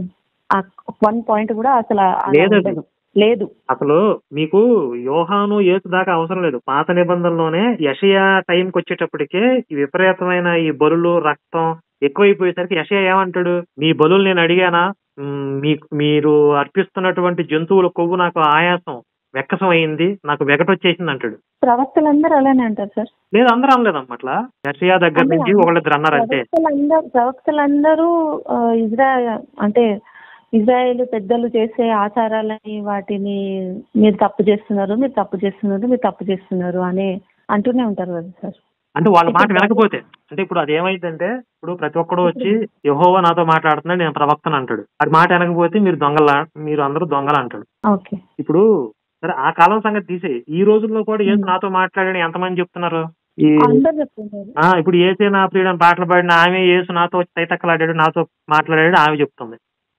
B: వన్ పాయింట్ కూడా అసలు అలా
A: లేదు అది.
B: ఉండదు. లేదు
A: అసలు మీకు యోహాను యేసు దాకా అవసరం లేదు పాత నిబంధనలోనే యషయా టైంకి వచ్చేటప్పటికే ఈ విపరీతమైన ఈ బలులు రక్తం ఎక్కువైపోయేసరికి యషయా ఏమంటాడు మీ బలులు నేను అడిగానా మ్, మీకు మీరు అర్పిస్తున్నటువంటి జంతువుల కొవ్వు నాకు ఆయాసం వెక్కసం అయింది నాకు వెగటొచ్చేసింది అంటాడు
B: ప్రవక్తలందరూ అలానే అంటారు సార్
A: లేదు అందరూ అనలేదమ్మా అట్లా యషయా దగ్గర
B: అంటే
A: నుంచి ఒకళ్ళిద్దరు అన్నారు అంతే
B: ప్రవక్తలందరూ ప్రవక్తలందరూ ఆ, ఇజ్రాయెల్ అంటే ఇజ్రాయేల్ పెద్దలు చేసే ఆచారాలని వాటిని మీరు తప్పు చేస్తున్నారు మీరు తప్పు చేస్తున్నారు మీరు తప్పు చేస్తున్నారు అని అంటూనే ఉంటారు కదా సార్
A: అంటే వాళ్ళ మాట వినకపోతే అంటే ఇప్పుడు అది ఏమైందంటే ఇప్పుడు ప్రతి ఒక్కడు వచ్చి యహోవా నాతో మాట్లాడుతున్నాడు నేను ప్రవక్తను అంటాడు అది మాట వినకపోతే మీరు దొంగల మీరు అందరూ దొంగలు అంటాడు
B: ఓకే
A: ఇప్పుడు సరే ఆ కాలం సంగతి తీసే ఈ రోజుల్లో కూడా ఏసు నాతో మాట్లాడని ఎంతమంది చెప్తున్నారు ఈ
B: అందరు చెప్తున్నారు
A: ఆ ఇప్పుడు ఏసే నా ప్రియుడని పాటలు పాడిన ఆమె ఏసు నాతో వచ్చి తైతక్కలాడాడు నాతో మాట్లాడాడు ఆమె చెప్తుంది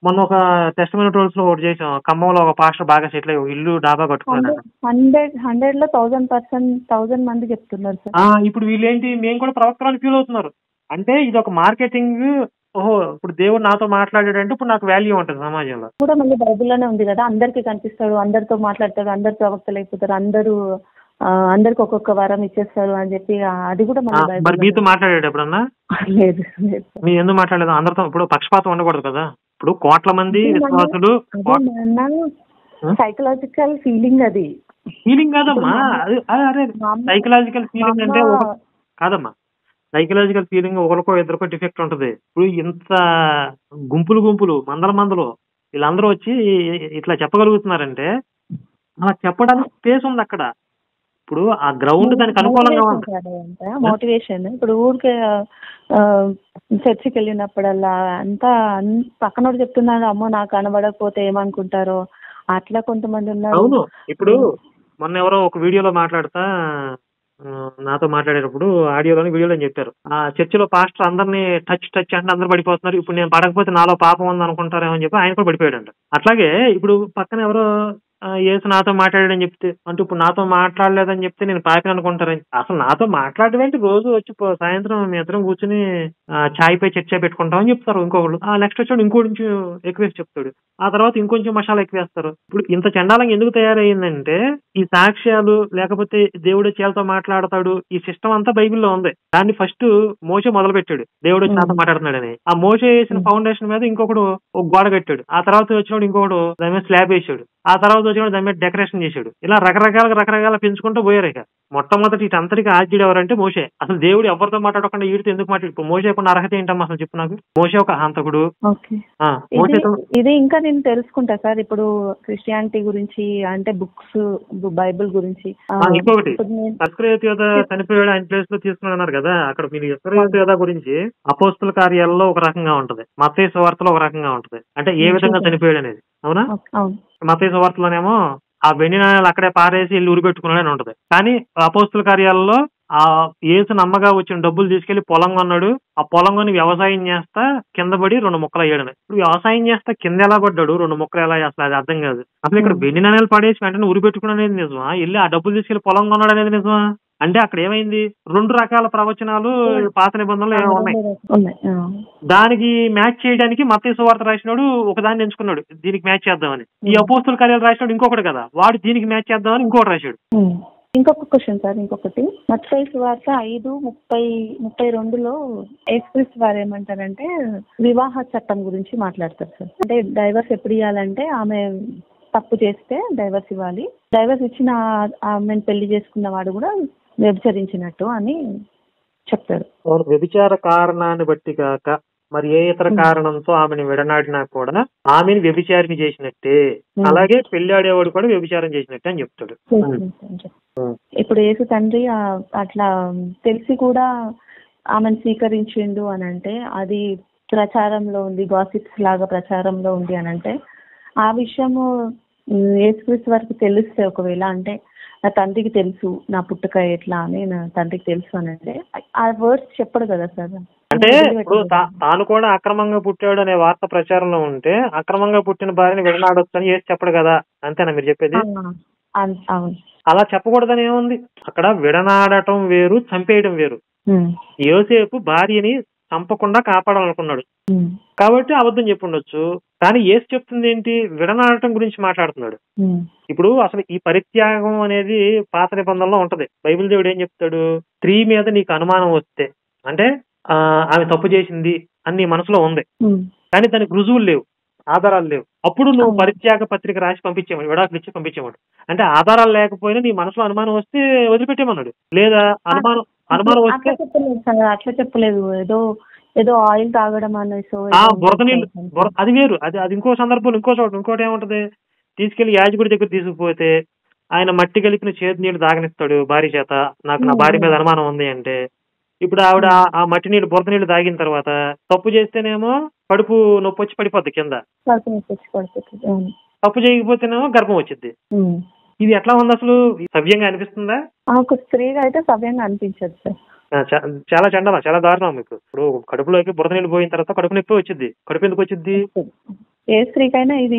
A: మొన్న ఒక టెస్టమైన టోల్స్ లో ఒకటి చేసాం ఖమ్మంలో ఒక పాస్టర్ బాగా సెటిల్ అయ్యి ఒక ఇల్లు డాబా కట్టుకున్నాడు
B: హండ్రెడ్ హండ్రెడ్ లో థౌసండ్ పర్సెంట్ థౌసండ్ మంది చెప్తున్నారు సార్
A: ఆ, ఇప్పుడు వీళ్ళేంటి మేము కూడా ప్రవక్తలని ఫీల్ అవుతున్నారు అంటే ఇది ఒక మార్కెటింగ్ ఓహో ఇప్పుడు దేవుడు నాతో మాట్లాడాడంటే ఇప్పుడు నాకు వాల్యూ ఉంటుంది సమాజంలో
B: కూడా మళ్ళీ బైబిల్లోనే ఉంది కదా అందరికి కనిపిస్తాడు అందరితో మాట్లాడతాడు అందరు ప్రవక్తలు అయిపోతారు అందరూ ఆ, అందరికి ఒక్కొక్క వరం ఇచ్చేస్తారు అని చెప్పి ఆ, అది కూడా
A: ఆ,
B: మళ్ళీ
A: మరి
B: బైబిల్
A: మీతో మాట్లాడాడు ఎప్పుడన్నా
B: లేదు లేదు సార్.
A: మీ ఎందుకు మాట్లాడలేదు అందరితో ఇప్పుడు పక్షపాతం ఉండకూడదు కదా ఇప్పుడు కోట్ల మంది విశ్వాసులు
B: అదే నాన్న సైకలాజికల్ ఫీలింగ్ అది
A: ఫీలింగ్ కాదమ్మా అది అదే అదే
B: మా అమ్మ-
A: సైకలాజికల్ ఫీలింగ్
B: మా
A: అంటే
B: అమ్మ-
A: ఒక- కాదమ్మా సైకలాజికల్ ఫీలింగ్ ఒకరికో ఇద్దరికో డిఫెక్ట్ ఉంటది ఇప్పుడు ఇంత గుంపులు గుంపులు మందల మందలు వీళ్ళందరూ వచ్చి ఇట్లా చెప్పగలుగుతున్నారంటే అలా చెప్పడానికి స్పేస్ ఉంది అక్కడ ఇప్పుడు ఆ గ్రౌండ్ దానికి అనుకూలంగా ఉంది
B: మోటివేషన్ ఇప్పుడు ఊరికే ఆ, చర్చికి వెళ్ళినప్పుడల్లా అంతా అన్- పక్కనోడు చెప్తున్నాడు అమ్మో నాకు కనబడకపోతే ఏమనుకుంటారో అట్లా కొంతమంది ఉన్నారు
A: అవును ఇప్పుడు మొన్న ఎవరో ఒక వీడియోలో మాట్లాడతా ఆ, నాతో మాట్లాడేటప్పుడు ఆడియోలోని వీడియోలో చెప్పారు ఆ చర్చిలో పాస్టర్ అందరినీ టచ్ టచ్ అంటే అందరు పడిపోతున్నారు ఇప్పుడు నేను పడకపోతే నాలో పాపం ఉంది అనుకుంటారేమో అని చెప్పి ఆయన కూడా పడిపోయాడంట అట్లాగే ఇప్పుడు పక్కన ఎవరో ఆ, యేసు నాతో మాట్లాడాడని చెప్తే అంటే ఇప్పుడు నాతో మాట్లాడలేదని చెప్తే నేను పాపి అనుకుంటారని అసలు నాతో మాట్లాడవేంటి రోజు వచ్చి పో- సాయంత్రం మీ ఇద్దరం కూర్చుని ఆ, చాయ్ పై చర్చ పెట్టుకుంటామని చెప్తారు ఇంకొకళ్ళు ఆ నెక్స్ట్ వచ్చాడు ఇంకొంచెం ఎక్కువేసి చెప్తాడు ఆ తర్వాత ఇంకొంచెం మసాలా ఎక్కువేస్తారు ఇప్పుడు ఇంత చండాలంగా ఎందుకు తయారయ్యిందంటే ఈ సాక్ష్యాలు లేకపోతే దేవుడు వచ్చి వాళ్ళతో మాట్లాడతాడు ఈ సిస్టమ్ అంతా బైబిల్లో ఉంది దాన్ని ఫస్ట్ మోసే మొదలు పెట్టాడు దేవుడు వచ్చి నాతో మాట్లాడుతున్నాడని ఆ మోసే వేసిన ఫౌండేషన్ మీద ఇంకొకడు ఒక గోడ కట్టాడు ఆ తర్వాత వచ్చినప్పుడు ఇంకొకడు దాని మీద స్లాబ్ వేసాడు ఆ తర్వాత వచ్చినప్పుడు దాని మీద డెకరేషన్ చేశాడు ఇలా రకరకాలుగా రకరకాల పెంచుకుంటూ పోయారు ఇక మొట్టమొదటి ఇటంతటికి ఆద్యుడు ఎవరంటే మోసే అసలు దేవుడు ఎవరితో మాట్లాడకుండా వీడితో ఎందుకు మాట్లాడు ఇప్పుడు మోసే ఉన్న అర్హత ఏంటమ్మా అసలు చెప్పు నాకు మోసే ఒక హంతకుడు
B: ఓకే
A: ఆ,
B: ఇది
A: మోసేతో
B: ఇది ఇంకా నేను తెలుసుకుంటా సార్ ఇప్పుడు క్రిస్టియానిటీ గురించి అంటే బుక్స్ బైబిల్ గురించి ఆ,
A: ఆ, ఇంకొకటి
B: ఇప్పుడు నేను-
A: సక్రియత యోధ చనిపోయాడు ఆయన ప్లేస్ లో తీసుకున్నారు కదా అక్కడ మీరు సక్రియత యోధ గురించి అపోస్తుల కార్యాలలో ఒక రకంగా ఉంటది మతేసు సువార్తలో ఒక రకంగా ఉంటది అంటే ఏ విధంగా చనిపోయాడు అనేది అవునా
B: ఓకే, అవును
A: మతేసు సువార్తలోనేమో ఆ వెండి నాణ్యాలు అక్కడే పారేసి ఇల్లు ఉరిపెట్టుకున్నాడు అని ఉంటది కానీ అపోస్తుల కార్యాలలో ఆ ఏసు నమ్మగా వచ్చిన డబ్బులు తీసుకెళ్లి పొలం కొన్నాడు ఆ పొలం కొని వ్యవసాయం చేస్తా కింద పడి రెండు మొక్కలు అయ్యాడని ఇప్పుడు వ్యవసాయం చేస్తా కింద ఎలా పడ్డాడు రెండు మొక్కలు ఎలా అసలు అది అర్థం కాదు అసలు ఇక్కడ వెండి నాణ్యాలు పడేసి వెంటనే ఉరి పెట్టుకున్నాడు అనేది నిజమా వెళ్ళి ఆ డబ్బులు తీసుకెళ్లి పొలం కొన్నాడు అనేది నిజమా అంటే అక్కడ ఏమైంది రెండు రకాల ప్రవచనాలు పాత నిబంధనలు ఏమో ఉన్నాయి
B: ఉన్నాయి ఆ.
A: దానికి మ్యాచ్ చేయడానికి మత్తయి సువార్త రాసినాడు ఒకదాన్ని ఎంచుకున్నాడు దీనికి మ్యాచ్ చేద్దామని ఈ అపోస్తుల కార్యాలు రాసినాడు ఇంకొకటి కదా వాడు దీనికి మ్యాచ్ చేద్దామని ఇంకోటి రాశాడు
B: ఉమ్. ఇంకొక క్వశ్చన్ సార్ ఇంకొకటి మత్స్య వార్త ఐదు ముప్పై ముప్పై రెండులో ఎక్స్ప్రెస్ వారు ఏమంటారంటే వివాహ చట్టం గురించి మాట్లాడతారు సార్ అంటే డైవర్స్ ఎప్పుడు ఇవ్వాలంటే ఆమె తప్పు చేస్తే డైవర్స్ ఇవ్వాలి డైవర్స్ ఇచ్చిన ఆ- ఆమెను పెళ్లి చేసుకున్న వాడు కూడా వ్యభిచరించినట్టు అని చెప్తారు
A: అవును వ్యభిచార కారణాన్ని బట్టి కాక మరి ఏ ఇతర కారణంతో ఆమెను విడనాడినా కూడా ఆమెను వ్యభిచారిని చేసినట్టే
B: Hmm.
A: అలాగే పెళ్లాడేవాడు కూడా వ్యభిచారం చేసినట్టే అని చెప్తాడు
B: చేసుకుంటారు చెప్పి. ఇప్పుడు యేసు తండ్రి ఆ, అట్లా తెలిసి కూడా ఆమెను స్వీకరించిండు అని అంటే అది ప్రచారంలో ఉంది గాసిప్స్ లాగా ప్రచారంలో ఉంది అని అంటే ఆ విషయము ఉమ్, యేసుక్రీస్తు వారికి తెలిస్తే ఒకవేళ అంటే నా తండ్రికి తెలుసు నా పుట్టుక ఎట్లా అని నా తండ్రికి తెలుసు అని అంటే ఆ వర్డ్స్ చెప్పడు కదా సార్
A: అంటే ఇప్పుడు తా- తాను కూడా అక్రమంగా పుట్టాడు అనే వార్త ప్రచారంలో ఉంటే అక్రమంగా పుట్టిన భార్యని విడనాడొచ్చు అని చేసి చెప్పడు కదా అంతేనా మీరు చెప్పేది
B: అవును
A: అలా చెప్పకూడదని ఏముంది అక్కడ విడనాడటం వేరు చంపేయడం వేరు
B: ఉమ్,
A: యోసేపు భార్యని చంపకుండా కాపాడాలనుకున్నాడు
B: ఉమ్,
A: కాబట్టి అబద్ధం చెప్పుండొచ్చు కానీ ఏసు చెప్తుంది ఏంటి విడనాడటం గురించి మాట్లాడుతున్నాడు
B: ఉమ్,
A: ఇప్పుడు అసలు ఈ పరిత్యాగం అనేది పాత నిబంధనలో ఉంటది బైబిల్ దేవుడు ఏం చెప్తాడు స్త్రీ మీద నీకు అనుమానం వస్తే అంటే ఆ, ఆమె తప్పు చేసింది అని నీ మనసులో ఉంది
B: ఉమ్,
A: కానీ దానికి రుజువులు లేవు ఆధారాలు లేవు అప్పుడు నువ్వు
B: అవును.
A: పరిత్యాగ పత్రిక రాసి పంపించేవాడు విడాకులు ఇచ్చి పంపించేవాడు అంటే ఆధారాలు లేకపోయినా నీ మనసులో అనుమానం వస్తే వదిలిపెట్టేమన్నాడు లేదా అనుమానం అనుమానం వస్తే
B: అట్లా చెప్పలేదు సార్ అట్లా చెప్పలేదు ఏదో ఏదో ఆయిల్ తాగడం అనేసో
A: ఆ
B: ఏదో
A: బురద నీళ్ళు
B: చెప్పారు.
A: బుర- అది వేరు అది అది ఇంకో సందర్భంలో ఇంకో చోట ఇంకోటి ఏముంటది తీసుకెళ్లి యాజకుడి దగ్గర తీసుకుపోతే ఆయన మట్టి కలిపిన చేతి నీళ్లు తాగనిస్తాడు భార్య చేత నాకు నా భార్య మీద అనుమానం ఉంది అంటే ఇప్పుడు ఆవిడ ఆ- ఆ మట్టి నీళ్ళు బురద నీళ్లు తాగిన తర్వాత తప్పు చేస్తేనేమో కడుపు నొప్పి వచ్చి పడిపోద్ది కింద
B: కడుపు నొప్పి వచ్చి పడిపోతుంది అవును.
A: తప్పు చేయకపోతేనేమో గర్భం వచ్చింది
B: ఉమ్.
A: ఇది ఎట్లా ఉంది అసలు సవ్యంగా అనిపిస్తుందా
B: ఆ, ఒక స్త్రీగా అయితే సవ్యంగా అనిపించదు సార్
A: ఆ, చా- చాలా చండలం చాలా దారుణం మీకు ఇప్పుడు కడుపులోకి బురద నీళ్ళు పోయిన తర్వాత కడుపు నొప్పి వచ్చింది కడుపు ఎందుకు వచ్చింది
B: ఏ స్త్రీకైనా ఇది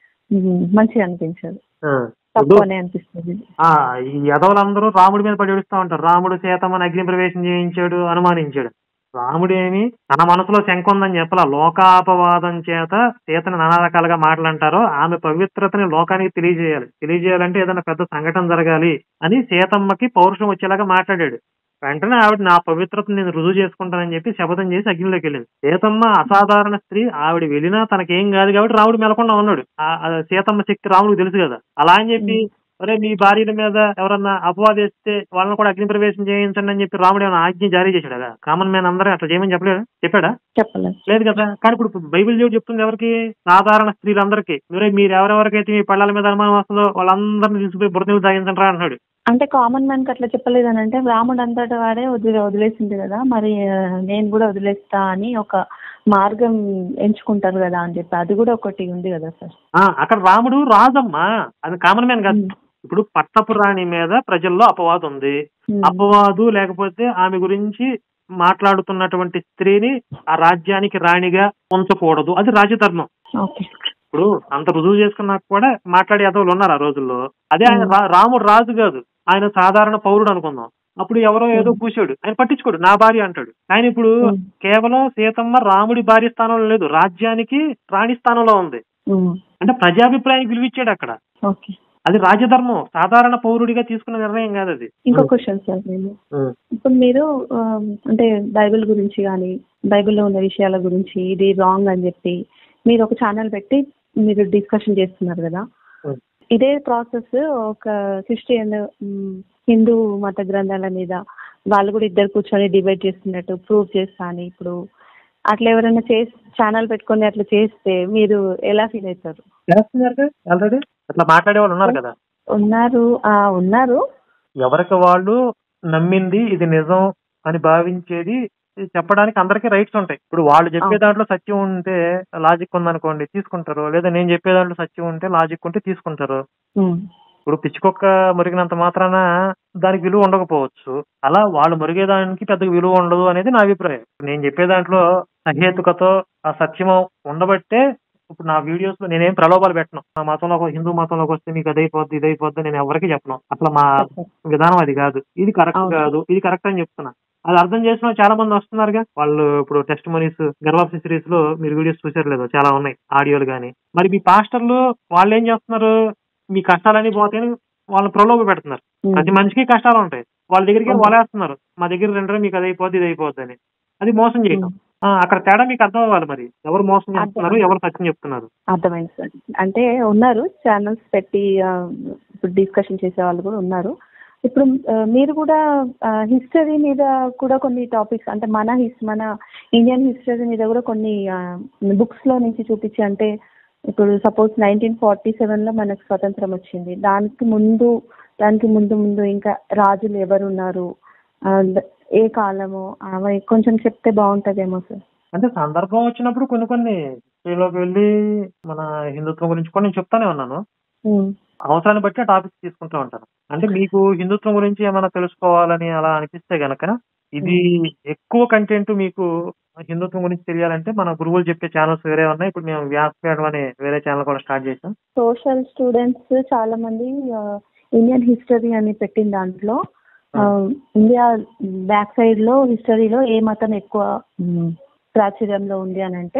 B: మ్, మంచిగా అనిపించదు
A: ఆ.
B: తప్పు
A: ఇప్పుడు
B: అనే అనిపిస్తుంది
A: ఆ ఈ యదవులందరూ రాముడి మీద పడి ఏడుస్తా ఉంటారు రాముడు సీతమ్మని అగ్ని ప్రవేశం చేయించాడు అనుమానించాడు రాముడేమి తన మనసులో శంక ఉందని చెప్పలా లోకాపవాదం చేత సీతని నానా రకాలుగా మాటలంటారో ఆమె పవిత్రతని లోకానికి తెలియజేయాలి తెలియజేయాలంటే ఏదైనా పెద్ద సంఘటన జరగాలి అని సీతమ్మకి పౌరుషం వచ్చేలాగా మాట్లాడాడు వెంటనే ఆవిడ నా పవిత్రతను నేను రుజువు చేసుకుంటానని చెప్పి శపథం చేసి అగ్నిలోకి వెళ్ళింది సీతమ్మ అసాధారణ స్త్రీ ఆవిడ వెళ్ళినా తనకేం కాదు కాబట్టి రాముడు మెలకుండా ఉన్నాడు ఆ- ఆ సీతమ్మ శక్తి రాముడికి తెలుసు కదా అలా అని చెప్పి ఒరే మీ భార్యల మీద ఎవరన్నా అపవాదం వేస్తే వాళ్ళని కూడా అగ్ని ప్రవేశం చేయించండి అని చెప్పి రాముడు ఏమైనా ఆజ్ఞ జారీ చేశాడు కదా కామన్ మ్యాన్ అందరూ అట్లా చేయమని చెప్పలేడు చెప్పాడా
B: చెప్పలేదు
A: లేదు కదా కానీ ఇప్పుడు బైబిల్ దేవుడు చెప్తుంది ఎవరికి సాధారణ స్త్రీలందరికీ ఒరే మీరు ఎవరెవరికైతే మీ పళ్ళల మీద అనుమానం వస్తుందో వాళ్ళందరినీ తీసుకుపోయి బురదలు తాగించండి రా అన్నాడు
B: అంటే కామన్ మ్యాన్ కి అట్లా చెప్పలేదు అని అంటే రాముడు అంతటా వాడే వదిలే వదిలేసింది కదా మరి ఆ, నేను కూడా వదిలేస్తా అని ఒక మార్గం ఎంచుకుంటారు కదా అని చెప్పి అది కూడా ఒకటి ఉంది కదా సార్
A: ఆ అక్కడ రాముడు రాజమ్మా అది కామన్ మ్యాన్ కాదు ఇప్పుడు పట్టపు రాణి మీద ప్రజల్లో అపవాదం ఉంది
B: ఉమ్.
A: అపవాదు లేకపోతే ఆమె గురించి మాట్లాడుతున్నటువంటి స్త్రీని ఆ రాజ్యానికి రాణిగా ఉంచకూడదు అది రాజధర్మం
B: ఓకే
A: ఇప్పుడు అంత రుజువు చేసుకున్నాక కూడా మాట్లాడే యాదవులు ఉన్నారు ఆ రోజుల్లో అదే ఆయన రా- రాముడు రాజు కాదు ఆయన సాధారణ పౌరుడు అనుకుందాం అప్పుడు ఎవరో ఏదో కూర్చోడు ఆయన పట్టించుకోడు నా భార్య అంటాడు ఆయన ఇప్పుడు
B: ఉమ్.
A: కేవలం సీతమ్మ రాముడి భార్య స్థానంలో లేదు రాజ్యానికి రాణి స్థానంలో ఉంది
B: ఉమ్.
A: అంటే ప్రజాభిప్రాయానికి విలువిచ్చాడు అక్కడ
B: ఓకే
A: అది రాజధర్మం సాధారణ పౌరుడిగా తీసుకున్న నిర్ణయం కాదు అది
B: ఇంకో క్వశ్చన్ సార్ నేను ఇప్పుడు మీరు ఆ, అంటే బైబిల్ గురించి కానీ బైబిల్లో ఉన్న విషయాల గురించి ఇది రాంగ్ అని చెప్పి మీరు ఒక ఛానల్ పెట్టి మీరు డిస్కషన్ చేస్తున్నారు కదా
A: Hmm.
B: ఇదే ప్రాసెస్ ఒక క్రిస్టియన్ మ్, హిందూ మత గ్రంథాల మీద వాళ్ళు కూడా ఇద్దరు కూర్చొని డిబేట్ చేస్తున్నట్టు ప్రూవ్ చేస్తా అని ఇప్పుడు అట్లా ఎవరైనా చేసి ఛానల్ పెట్టుకొని అట్లా చేస్తే మీరు ఎలా ఫీల్ అవుతారు
A: చేస్తున్నారు ఆల్రెడీ అట్లా మాట్లాడే వాళ్ళు ఉన్నారు కదా
B: ఉన్నారు ఆ, ఉన్నారు
A: ఎవరికి వాళ్ళు నమ్మింది ఇది నిజం అని భావించేది ఇది చెప్పడానికి అందరికీ రైట్స్ ఉంటాయి ఇప్పుడు వాళ్ళు చెప్పే
B: అవును.
A: దాంట్లో సత్యం ఉంటే లాజిక్ ఉందనుకోండి తీసుకుంటారు లేదా నేను చెప్పే దాంట్లో సత్యం ఉంటే లాజిక్ ఉంటే తీసుకుంటారు
B: ఉమ్.
A: ఇప్పుడు పిచ్చికొక్క మురిగినంత మాత్రాన దానికి విలువ ఉండకపోవచ్చు అలా వాళ్ళు మురిగేదానికి పెద్దగా విలువ ఉండదు అనేది నా అభిప్రాయం నేను చెప్పే దాంట్లో సహేతుకతో ఆ సత్యము ఉండబట్టే ఇప్పుడు నా వీడియోస్ లో నేనేం ప్రలోభాలు పెట్టను మా మతంలోకి హిందూ మతంలోకి వస్తే మీకు అదైపోద్ది ఇదైపోద్ది నేను ఎవరికి చెప్పను అట్లా మా విధానం అది కాదు ఇది కరెక్ట్
B: అవును.
A: కాదు ఇది కరెక్ట్ అని చెప్తున్నా అది అర్థం చేసిన వాళ్ళు చాలా మంది వస్తున్నారుగా వాళ్ళు ఇప్పుడు టెస్ట్ మనీస్ గర్వాప్సి సిరీస్ లో మీరు వీడియోస్ చూసారు లేదు చాలా ఉన్నాయి ఆడియోలు గానీ మరి మీ పాస్టర్లు వాళ్ళు ఏం చేస్తున్నారు మీ కష్టాలన్నీ పోతాయని వాళ్ళని ప్రలోభ పెడుతున్నారు
B: ఉమ్.
A: ప్రతి మనిషికి కష్టాలు ఉంటాయి వాళ్ళ దగ్గరికి
B: అవును.
A: వలేస్తున్నారు మా దగ్గర రెండరే మీకు అది అయిపోద్ది ఇది అయిపోద్ది అని అది మోసం చేయటం
B: ఉమ్.
A: ఆ, అక్కడ తేడా మీకు అర్థం అవ్వాలి మరి ఎవరు మోసం చేస్తున్నారు
B: అర్థం.
A: ఎవరు సత్యం చెప్తున్నారు
B: అర్థమైంది సార్ అంటే ఉన్నారు ఛానల్స్ పెట్టి ఆ, ఇప్పుడు డిస్కషన్ చేసే వాళ్ళు కూడా ఉన్నారు ఇప్పుడు ఆ, మీరు కూడా హిస్టరీ మీద కూడా కొన్ని టాపిక్స్ అంటే మన హిస్ మన ఇండియన్ హిస్టరీ మీద కూడా కొన్ని బుక్స్ లో నుంచి చూపించి అంటే ఇప్పుడు సపోజ్ నైన్టీన్ ఫార్టీ సెవెన్ లో మనకు స్వతంత్రం వచ్చింది దానికి ముందు దానికి ముందు ముందు ఇంకా రాజులు ఎవరున్నారు ఆ, ఏ కాలము అవి కొంచెం చెప్తే బాగుంటదేమో సార్
A: అంటే సందర్భం వచ్చినప్పుడు కొన్ని కొన్ని హిస్టరీలోకి వెళ్ళి మన హిందుత్వం గురించి కూడా నేను చెప్తానే ఉన్నాను
B: ఉమ్.
A: అవసరాన్ని బట్టి ఆ టాపిక్స్ తీసుకుంటూ ఉంటాను అంటే మీకు హిందుత్వం గురించి ఏమైనా తెలుసుకోవాలని అలా అనిపిస్తే గనక ఇది ఎక్కువ కంటెంట్ మీకు హిందుత్వం గురించి తెలియాలంటే మన గురువులు చెప్పే ఛానల్స్ వేరే ఉన్నాయి ఇప్పుడు మేము వ్యాసపీఠం అనే వేరే ఛానల్ కూడా స్టార్ట్ చేసాం
B: సోషల్ స్టూడెంట్స్ చాలా మంది ఆ, ఇండియన్ హిస్టరీ అని పెట్టిన దాంట్లో ఆ, ఇండియా బ్యాక్ సైడ్ లో హిస్టరీలో ఏ మతం ఎక్కువ మ్, ప్రాచుర్యంలో ఉంది అని అంటే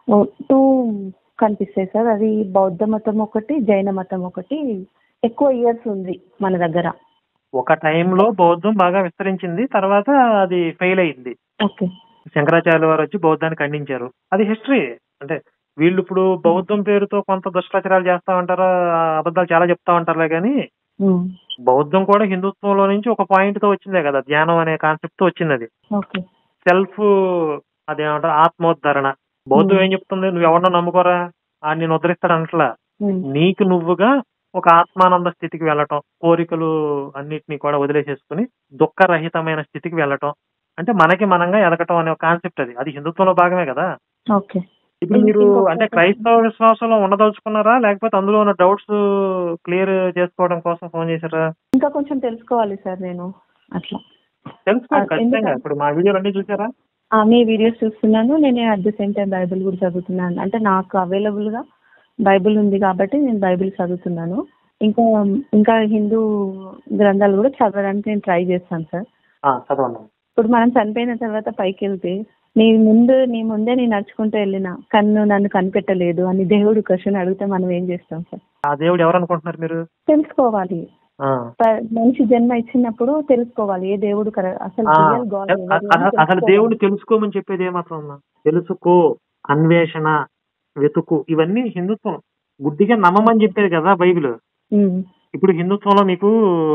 B: టూ కనిపిస్తాయి సార్ అది బౌద్ధ మతం ఒకటి జైన మతం ఒకటి ఎక్కువ ఇయర్స్ ఉంది మన దగ్గర
A: ఒక టైంలో బౌద్ధం బాగా విస్తరించింది తర్వాత అది ఫెయిల్ అయింది
B: ఓకే
A: శంకరాచార్య వారు వచ్చి బౌద్ధాన్ని ఖండించారు అది హిస్టరీ అంటే వీళ్ళు ఇప్పుడు బౌద్ధం పేరుతో కొంత దుష్ప్రచారాలు చేస్తా ఉంటారు ఆ అబద్ధాలు చాలా చెప్తా ఉంటారులే కానీ
B: మ్,
A: బౌద్ధం కూడా హిందుత్వంలో నుంచి ఒక పాయింట్ తో వచ్చిందే కదా ధ్యానం అనే కాన్సెప్ట్ తో వచ్చింది అది
B: ఓకే
A: సెల్ఫ్ అదేమంటారు ఆత్మోద్ధరణ బౌద్ధం
B: Hmm.
A: ఏం చెప్తుంది నువ్వు ఎవరినో నమ్ముకోరా ఆ నేను ఉద్ధరిస్తాడు అంటలా
B: మ్,
A: నీకు నువ్వుగా ఒక ఆత్మానంద స్థితికి వెళ్ళటం కోరికలు అన్నిటినీ కూడా వదిలేసేసుకుని దుఃఖరహితమైన స్థితికి వెళ్ళటం అంటే మనకి మనంగా ఎదగటం అనే కాన్సెప్ట్ అది అది హిందుత్వంలో భాగమే కదా
B: ఓకే
A: ఇప్పుడు మీరు
B: ఇంకొక
A: అంటే
B: question.
A: క్రైస్తవ విశ్వాసంలో ఉండదలుచుకున్నారా లేకపోతే అందులో ఉన్న డౌట్స్ క్లియర్ చేసుకోవడం కోసం ఫోన్ చేశారా
B: ఇంకా కొంచెం తెలుసుకోవాలి సార్ నేను అట్లా
A: తెలుసుకోండి
B: ఆ,
A: ఖచ్చితంగా
B: ఎందుకంటే-
A: ఇప్పుడు మా వీడియోలు అన్ని చూసారా
B: ఆ, మీ వీడియోస్ చూస్తున్నాను నేను at the same time Bible కూడా చదువుతున్నాను అంటే నాకు అవైలబుల్గా బైబిల్ ఉంది కాబట్టి నేను బైబిల్ చదువుతున్నాను ఇంకా ఇంకా హిందూ గ్రంథాలు కూడా చదవడానికి నేను ట్రై చేస్తాను సార్
A: ఆ, చదవండి
B: ఇప్పుడు మనం చనిపోయిన తర్వాత పైకి వెళ్తే నీ ముందు నీ ముందే నేను నడుచుకుంటూ వెళ్ళిన కన్ను నన్ను కనిపెట్టలేదు అని దేవుడు క్వశ్చన్ అడిగితే మనం ఏం చేస్తాం సార్
A: ఆ దేవుడు ఎవరు అనుకుంటున్నారు మీరు
B: తెలుసుకోవాలి
A: ఆ.
B: ప- మనిషి జన్మ ఇచ్చినప్పుడు తెలుసుకోవాలి ఏ దేవుడు కర- అసలు
A: ఆ,
B: real God ఎవరు అని
A: అసలు- అసలు
B: తెలుసుకోవాలి.
A: దేవుడిని తెలుసుకోమని చెప్పేది ఏమాత్రం ఉన్నా తెలుసుకో అన్వేషణ వెతుకు ఇవన్నీ హిందుత్వం గుడ్డిగా నమ్మమని చెప్పేది కదా బైబిల్
B: ఉమ్,
A: ఇప్పుడు హిందుత్వంలో మీకు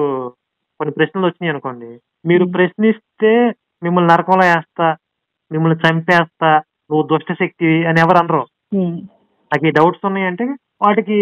A: కొన్ని ప్రశ్నలు వచ్చినాయి అనుకోండి మీరు
B: మ్మ్.
A: ప్రశ్నిస్తే మిమ్మల్ని నరకంలో వేస్తా మిమ్మల్ని చంపేస్తా నువ్వు దుష్ట శక్తి అని ఎవరు అనరు
B: ఉమ్,
A: నాకు ఈ డౌట్స్ ఉన్నాయంటే వాటికి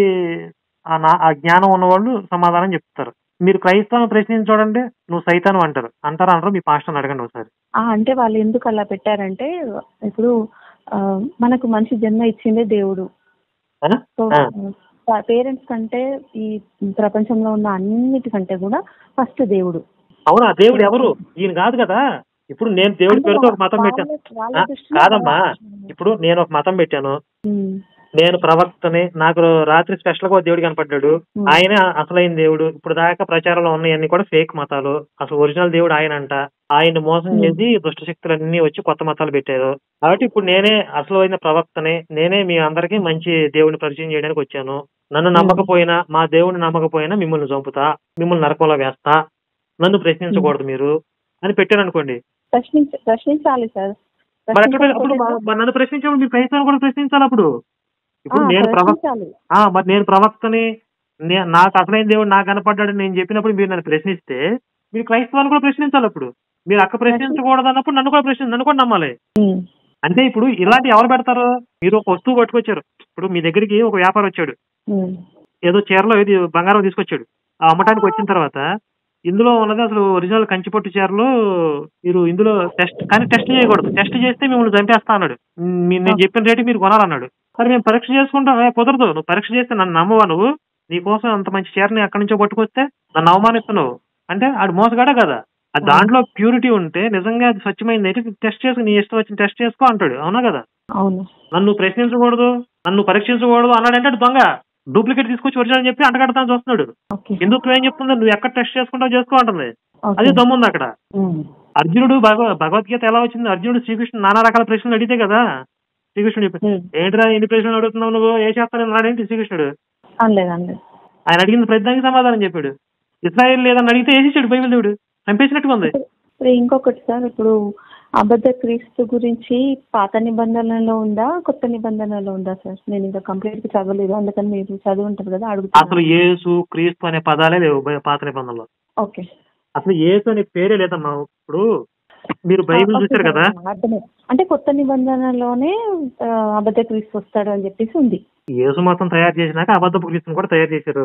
A: ఆ నా ఆ జ్ఞానం ఉన్నవాళ్ళు సమాధానం చెప్తారు మీరు క్రైస్తవం ప్రశ్నించి చూడండి నువ్వు సైతాను అంటారు అంటారు అంటారు మీ పాస్టర్ని అడగండి ఒకసారి
B: ఆ, అంటే వాళ్ళు ఎందుకు అలా పెట్టారంటే ఇప్పుడు ఆ, మనకు మనిషి జన్మ ఇచ్చిందే దేవుడు
A: ఆ?
B: సో
A: ఆ.
B: పేరెంట్స్ కంటే ఈ ప్రపంచంలో ఉన్న అన్నిటికంటే కూడా ఫస్ట్ దేవుడు
A: అవునా దేవుడు ఎవరు ఈయన కాదు కదా ఇప్పుడు నేను దేవుడి
B: అంటే
A: పేరుతో ఒక మతం
B: వాళ్ళ-
A: పెట్టాను
B: వాళ్ళ
A: ఆ,
B: దృష్టిలో
A: కాదమ్మా
B: వాళ్ళ-
A: ఇప్పుడు నేను ఒక మతం పెట్టాను
B: ఉమ్,
A: నేను ప్రవక్తని నాకు రాత్రి స్పెషల్ గా ఒక దేవుడు కనపడ్డాడు
B: Hmm.
A: ఆయన అసలైన దేవుడు ఇప్పుడు దాకా ప్రచారంలో ఉన్నాయన్నీ కూడా ఫేక్ మతాలు అసలు ఒరిజినల్ దేవుడు ఆయన అంట ఆయన మోసం
B: Hmm.
A: చేసి దుష్ట శక్తులన్నీ వచ్చి కొత్త మతాలు పెట్టారు కాబట్టి ఇప్పుడు నేనే అసలైన ప్రవక్తని నేనే మీ అందరికీ మంచి దేవుడిని పరిచయం చేయడానికి వచ్చాను నన్ను నమ్మకపోయినా మా దేవుడిని నమ్మకపోయినా మిమ్మల్ని చంపుతా మిమ్మల్ని నరకంలో వేస్తా నన్ను ప్రశ్నించకూడదు మీరు అని పెట్టాను అనుకోండి
B: ప్రశ్నించ ప్రశ్నించాలి సార్
A: మరి అక్కడ అప్పుడు
B: ప్రశ్నించకపోతే
A: మా- మరి నన్ను ప్రశ్నించినప్పుడు మీరు క్రైస్తవులు కూడా ప్రశ్నించాలి అప్పుడు ఇప్పుడు
B: ఆ,
A: నేను ప్రవక్త
B: ప్రశ్నించాలి
A: ఆ మరి నేను ప్రవక్తని నే- నాకు అసలైన దేవుడు నాకు కనపడ్డాడు నేను చెప్పినప్పుడు మీరు నన్ను ప్రశ్నిస్తే మీరు క్రైస్తవాన్ని కూడా ప్రశ్నించాలి అప్పుడు మీరు అక్క ప్రశ్నించకూడదు అన్నప్పుడు నన్ను కూడా ప్రశ్న నన్ను కూడా నమ్మాలి
B: ఉమ్,
A: అంటే ఇప్పుడు ఇలాంటి ఎవరు పెడతారు మీరు ఒక వస్తువు పట్టుకొచ్చారు ఇప్పుడు మీ దగ్గరికి ఒక వ్యాపారం వచ్చాడు
B: ఉమ్,
A: ఏదో చీరలో ఇది బంగారం తీసుకొచ్చాడు ఆ అమ్మటానికి వచ్చిన తర్వాత ఇందులో ఉన్నది అసలు ఒరిజినల్ కంచిపట్టు చీరలు మీరు ఇందులో టెస్ట్ కానీ టెస్ట్ చేయకూడదు టెస్ట్ చేస్తే మిమ్మల్ని చంపేస్తా అన్నాడు మ్, మీ- నేను చెప్పిన రేటు మీరు కొనాలన్నాడు సరే మేము పరీక్ష చేసుకుంటాం ఏ, కుదరదు నువ్వు పరీక్ష చేస్తే నన్ను నమ్మవా నువ్వు నీకోసం అంత మంచి చీరని అక్కడి నుంచో పట్టుకొస్తే నన్ను అవమానిస్తున్నావు అంటే ఆడు మోసగాడే కదా ఆ దాంట్లో ప్యూరిటీ ఉంటే నిజంగా అది స్వచ్ఛమైంది అయితే టెస్ట్ చేసుకుని నీ ఇష్టం వచ్చిన టెస్ట్ చేసుకో అంటాడు అవునా కదా
B: అవును
A: నన్ను ప్రశ్నించకూడదు నన్ను పరీక్షించకూడదు అన్నాడంటే అది దొంగ డూప్లికేట్ తీసుకొచ్చి ఒరిజినల్ చెప్పి అంటగడతాను చూస్తున్నాడు
B: ఓకే
A: హిందుత్వం ఏం చెప్తుంది నువ్వు ఎక్కడ టెస్ట్ చేసుకుంటావు చేసుకో అంటుంది
B: ఓకే.
A: అది దమ్ముంది అక్కడ
B: ఉమ్,
A: అర్జునుడు భగవ భగవద్గీత ఎలా వచ్చింది అర్జునుడు శ్రీకృష్ణుడు నానా రకాల ప్రశ్నలు అడిగితే కదా శ్రీకృష్ణుడు చెప్పి
B: ఉమ్,
A: ఏంట్రా ఎన్ని ప్రశ్నలు అడుగుతున్నావు నువ్వు ఏ చేస్తానని అన్నాడేంటి శ్రీకృష్ణుడు
B: అనలేదు అనలేదు
A: ఆయన అడిగిన ప్రతిదానికి సమాధానం చెప్పాడు ఇస్రాయేల్ లేదని అడిగితే వేసేసాడు బైబిల్ దేవుడు చంపేసినట్టుగా ఉంది
B: ఇప్పుడు ఇంకొకటి సార్ ఇప్పుడు అబద్ధ క్రీస్తు గురించి పాత నిబంధనలో ఉందా కొత్త నిబంధనలో ఉందా సార్ నేను ఇంకా కంప్లీట్ గా చదవలేదు అందుకని మీరు చదివి ఉంటారు కదా
A: అసలు
B: అడుగుతాను
A: యేసు క్రీస్తు అనే పదాలే లేవు బై- పాత నిబంధనలో
B: ఓకే
A: అసలు యేసు అనే పేరే లేదమ్మా ఇప్పుడు మీరు బైబిల్
B: ఓకే
A: చూసారు
B: సార్,
A: కదా
B: అర్థమే అంటే కొత్త నిబంధనలోనే ఆ, అబద్ధ క్రీస్తు వస్తాడు అని చెప్పేసి ఉంది
A: యేసు మతం తయారు చేసినాక అబద్ధపు క్రీస్తుని కూడా తయారు చేశారు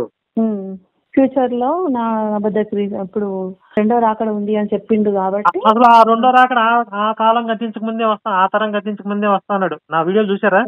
B: ఫ్యూచర్ లో నా అబద్ధ క్రీస్తు ఇప్పుడు రెండో రాకడ ఉంది అని చెప్పిండు కాబట్టి
A: అసలు ఆ రెండో రాకడ ఆ- ఆ కాలం గతించక ముందే వస్తా ఆ తరం గతించక ముందే వస్తా అన్నాడు నా వీడియోలు చూసారా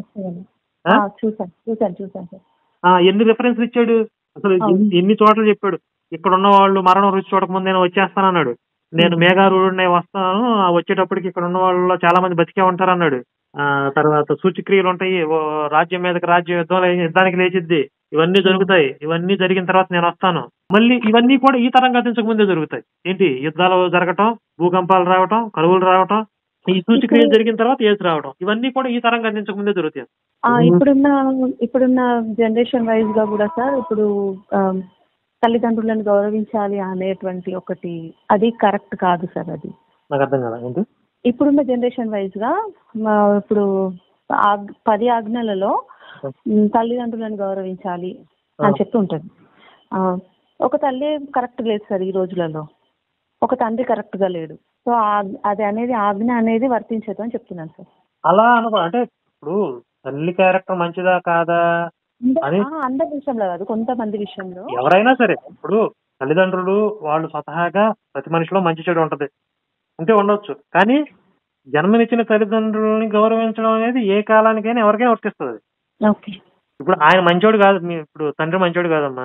B: ఆ, చూసాను చూసాను చూసాను సార్
A: ఆ ఎన్ని రిఫరెన్స్ ఇచ్చాడు అసలు
B: అవును.
A: ఎన్ని- ఎన్ని చోట్ల చెప్పాడు ఇక్కడ ఉన్న వాళ్ళు మరణం రుచి చూడక ముందే నేను వచ్చేస్తానన్నాడు నేను మేఘారుడునే వస్తాను ఆ వచ్చేటప్పటికి ఇక్కడ ఉన్న వాళ్ళలో చాలా మంది బతికే ఉంటారు అన్నాడు ఆ తర్వాత సూచిక్రియలు ఉంటాయి ఓ రాజ్యం మీదకి రాజ్యం యుద్ధం లే- యుద్ధానికి లేచిద్ది ఇవన్నీ జరుగుతాయి ఇవన్నీ జరిగిన తర్వాత నేను వస్తాను మళ్ళీ ఇవన్నీ కూడా ఈ తరం గతించక ముందే జరుగుతాయి ఏంటి యుద్ధాలు జరగటం భూకంపాలు రావటం కరువులు రావటం ఈ సూచిక్రియలు జరిగిన తర్వాత ఏసు రావడం ఇవన్నీ కూడా ఈ తరం గతించక ముందే జరుగుతాయి
B: ఆ, ఇప్పుడున్న ఇప్పుడున్న జనరేషన్ వైజ్ గా కూడా సార్ ఇప్పుడు ఆ, తల్లిదండ్రులను గౌరవించాలి అనేటువంటి ఒకటి అది కరెక్ట్ కాదు సార్ అది
A: నాకు అర్థం కదా ఏంటి
B: ఇప్పుడున్న జనరేషన్ వైజ్ గా మా ఇప్పుడు ఆగ్- పది ఆజ్ఞలలో ఉమ్, తల్లిదండ్రులను గౌరవించాలి అని చెప్పి ఉంటుంది ఆ, ఒక తల్లి కరెక్ట్ లేదు సార్ ఈ రోజులలో ఒక తండ్రి కరెక్ట్ గా లేడు సో ఆ- అది అనేది ఆజ్ఞ అనేది వర్తించదు అని చెప్తున్నాను సార్
A: అలా అనుకో అంటే ఇప్పుడు తల్లి క్యారెక్టర్ మంచిదా కాదా
B: అంద-
A: అని-
B: ఆ, అందరి విషయంలో కాదు కొంతమంది విషయంలో
A: ఎవరైనా సరే ఇప్పుడు తల్లిదండ్రులు వాళ్ళు స్వతహాగా ప్రతి మనిషిలో మంచి చెడు ఉంటది ఉంటే ఉండొచ్చు కానీ జన్మనిచ్చిన తల్లిదండ్రులని గౌరవించడం అనేది ఏ కాలానికైనా ఎవరికైనా వర్తిస్తుంది
B: ఓకే
A: ఇప్పుడు ఆయన మంచోడు కాదు మీ ఇప్పుడు తండ్రి మంచోడు కాదమ్మా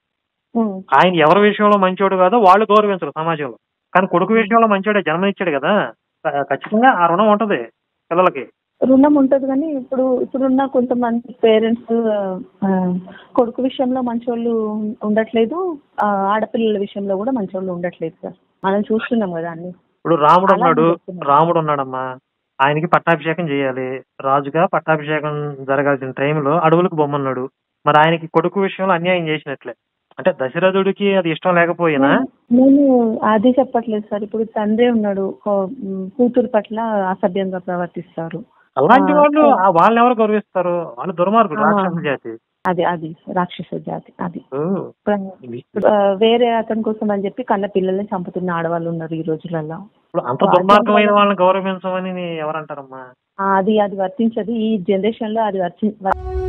B: ఉమ్,
A: ఆయన ఎవరి విషయంలో మంచోడు కాదో వాళ్ళు గౌరవించరు సమాజంలో కానీ కొడుకు విషయంలో మంచోడే జన్మనిచ్చాడు కదా ఖ- ఖచ్చితంగా ఆ రుణం ఉంటది పిల్లలకి
B: రుణం ఉంటుంది కానీ ఇప్పుడు ఇప్పుడున్న కొంతమంది పేరెంట్స్ కొడుకు విషయంలో మంచోళ్ళు ఉండట్లేదు ఆ, ఆడపిల్లల విషయంలో కూడా మంచోళ్ళు ఉండట్లేదు సార్ మనం చూస్తున్నాం కదా అన్ని
A: ఇప్పుడు రాముడు
B: అలా
A: ఉన్నాడు
B: చెప్తున్నాను.
A: రాముడు ఉన్నాడమ్మా ఆయనకి పట్టాభిషేకం చేయాలి రాజుగా పట్టాభిషేకం జరగాల్సిన టైంలో అడవులకు బొమ్మన్నాడు మరి ఆయనకి కొడుకు విషయంలో అన్యాయం చేసినట్లే అంటే దశరథుడికి అది ఇష్టం లేకపోయినా
B: నేను అది చెప్పట్లేదు సార్ ఇప్పుడు తండ్రి ఉన్నాడు కో- ఉమ్, కూతురు పట్ల అసభ్యంగా ప్రవర్తిస్తారు
A: అలాంటి
B: ఆ,
A: వాళ్ళు
B: ఓ.
A: ఆ వాళ్ళని ఎవరు గౌరవిస్తారు వాళ్ళు దుర్మార్గులు
B: ఆ.
A: రాక్షస జాతి
B: అది అది రాక్షస జాతి అది
A: ఓ,
B: ఇప్పుడు,
A: ఇది-
B: ఆ, వేరే అతని కోసం అని చెప్పి కన్న పిల్లల్ని చంపుతున్న ఆడవాళ్ళు ఉన్నారు ఈ రోజులలో
A: ఇప్పుడు అంత దుర్మార్గమైన వాళ్ళని గౌరవించమని ఎవరంటారమ్మా
B: ఆ, అది అది వర్తించదు ఈ జనరేషన్ లో అది వర్తి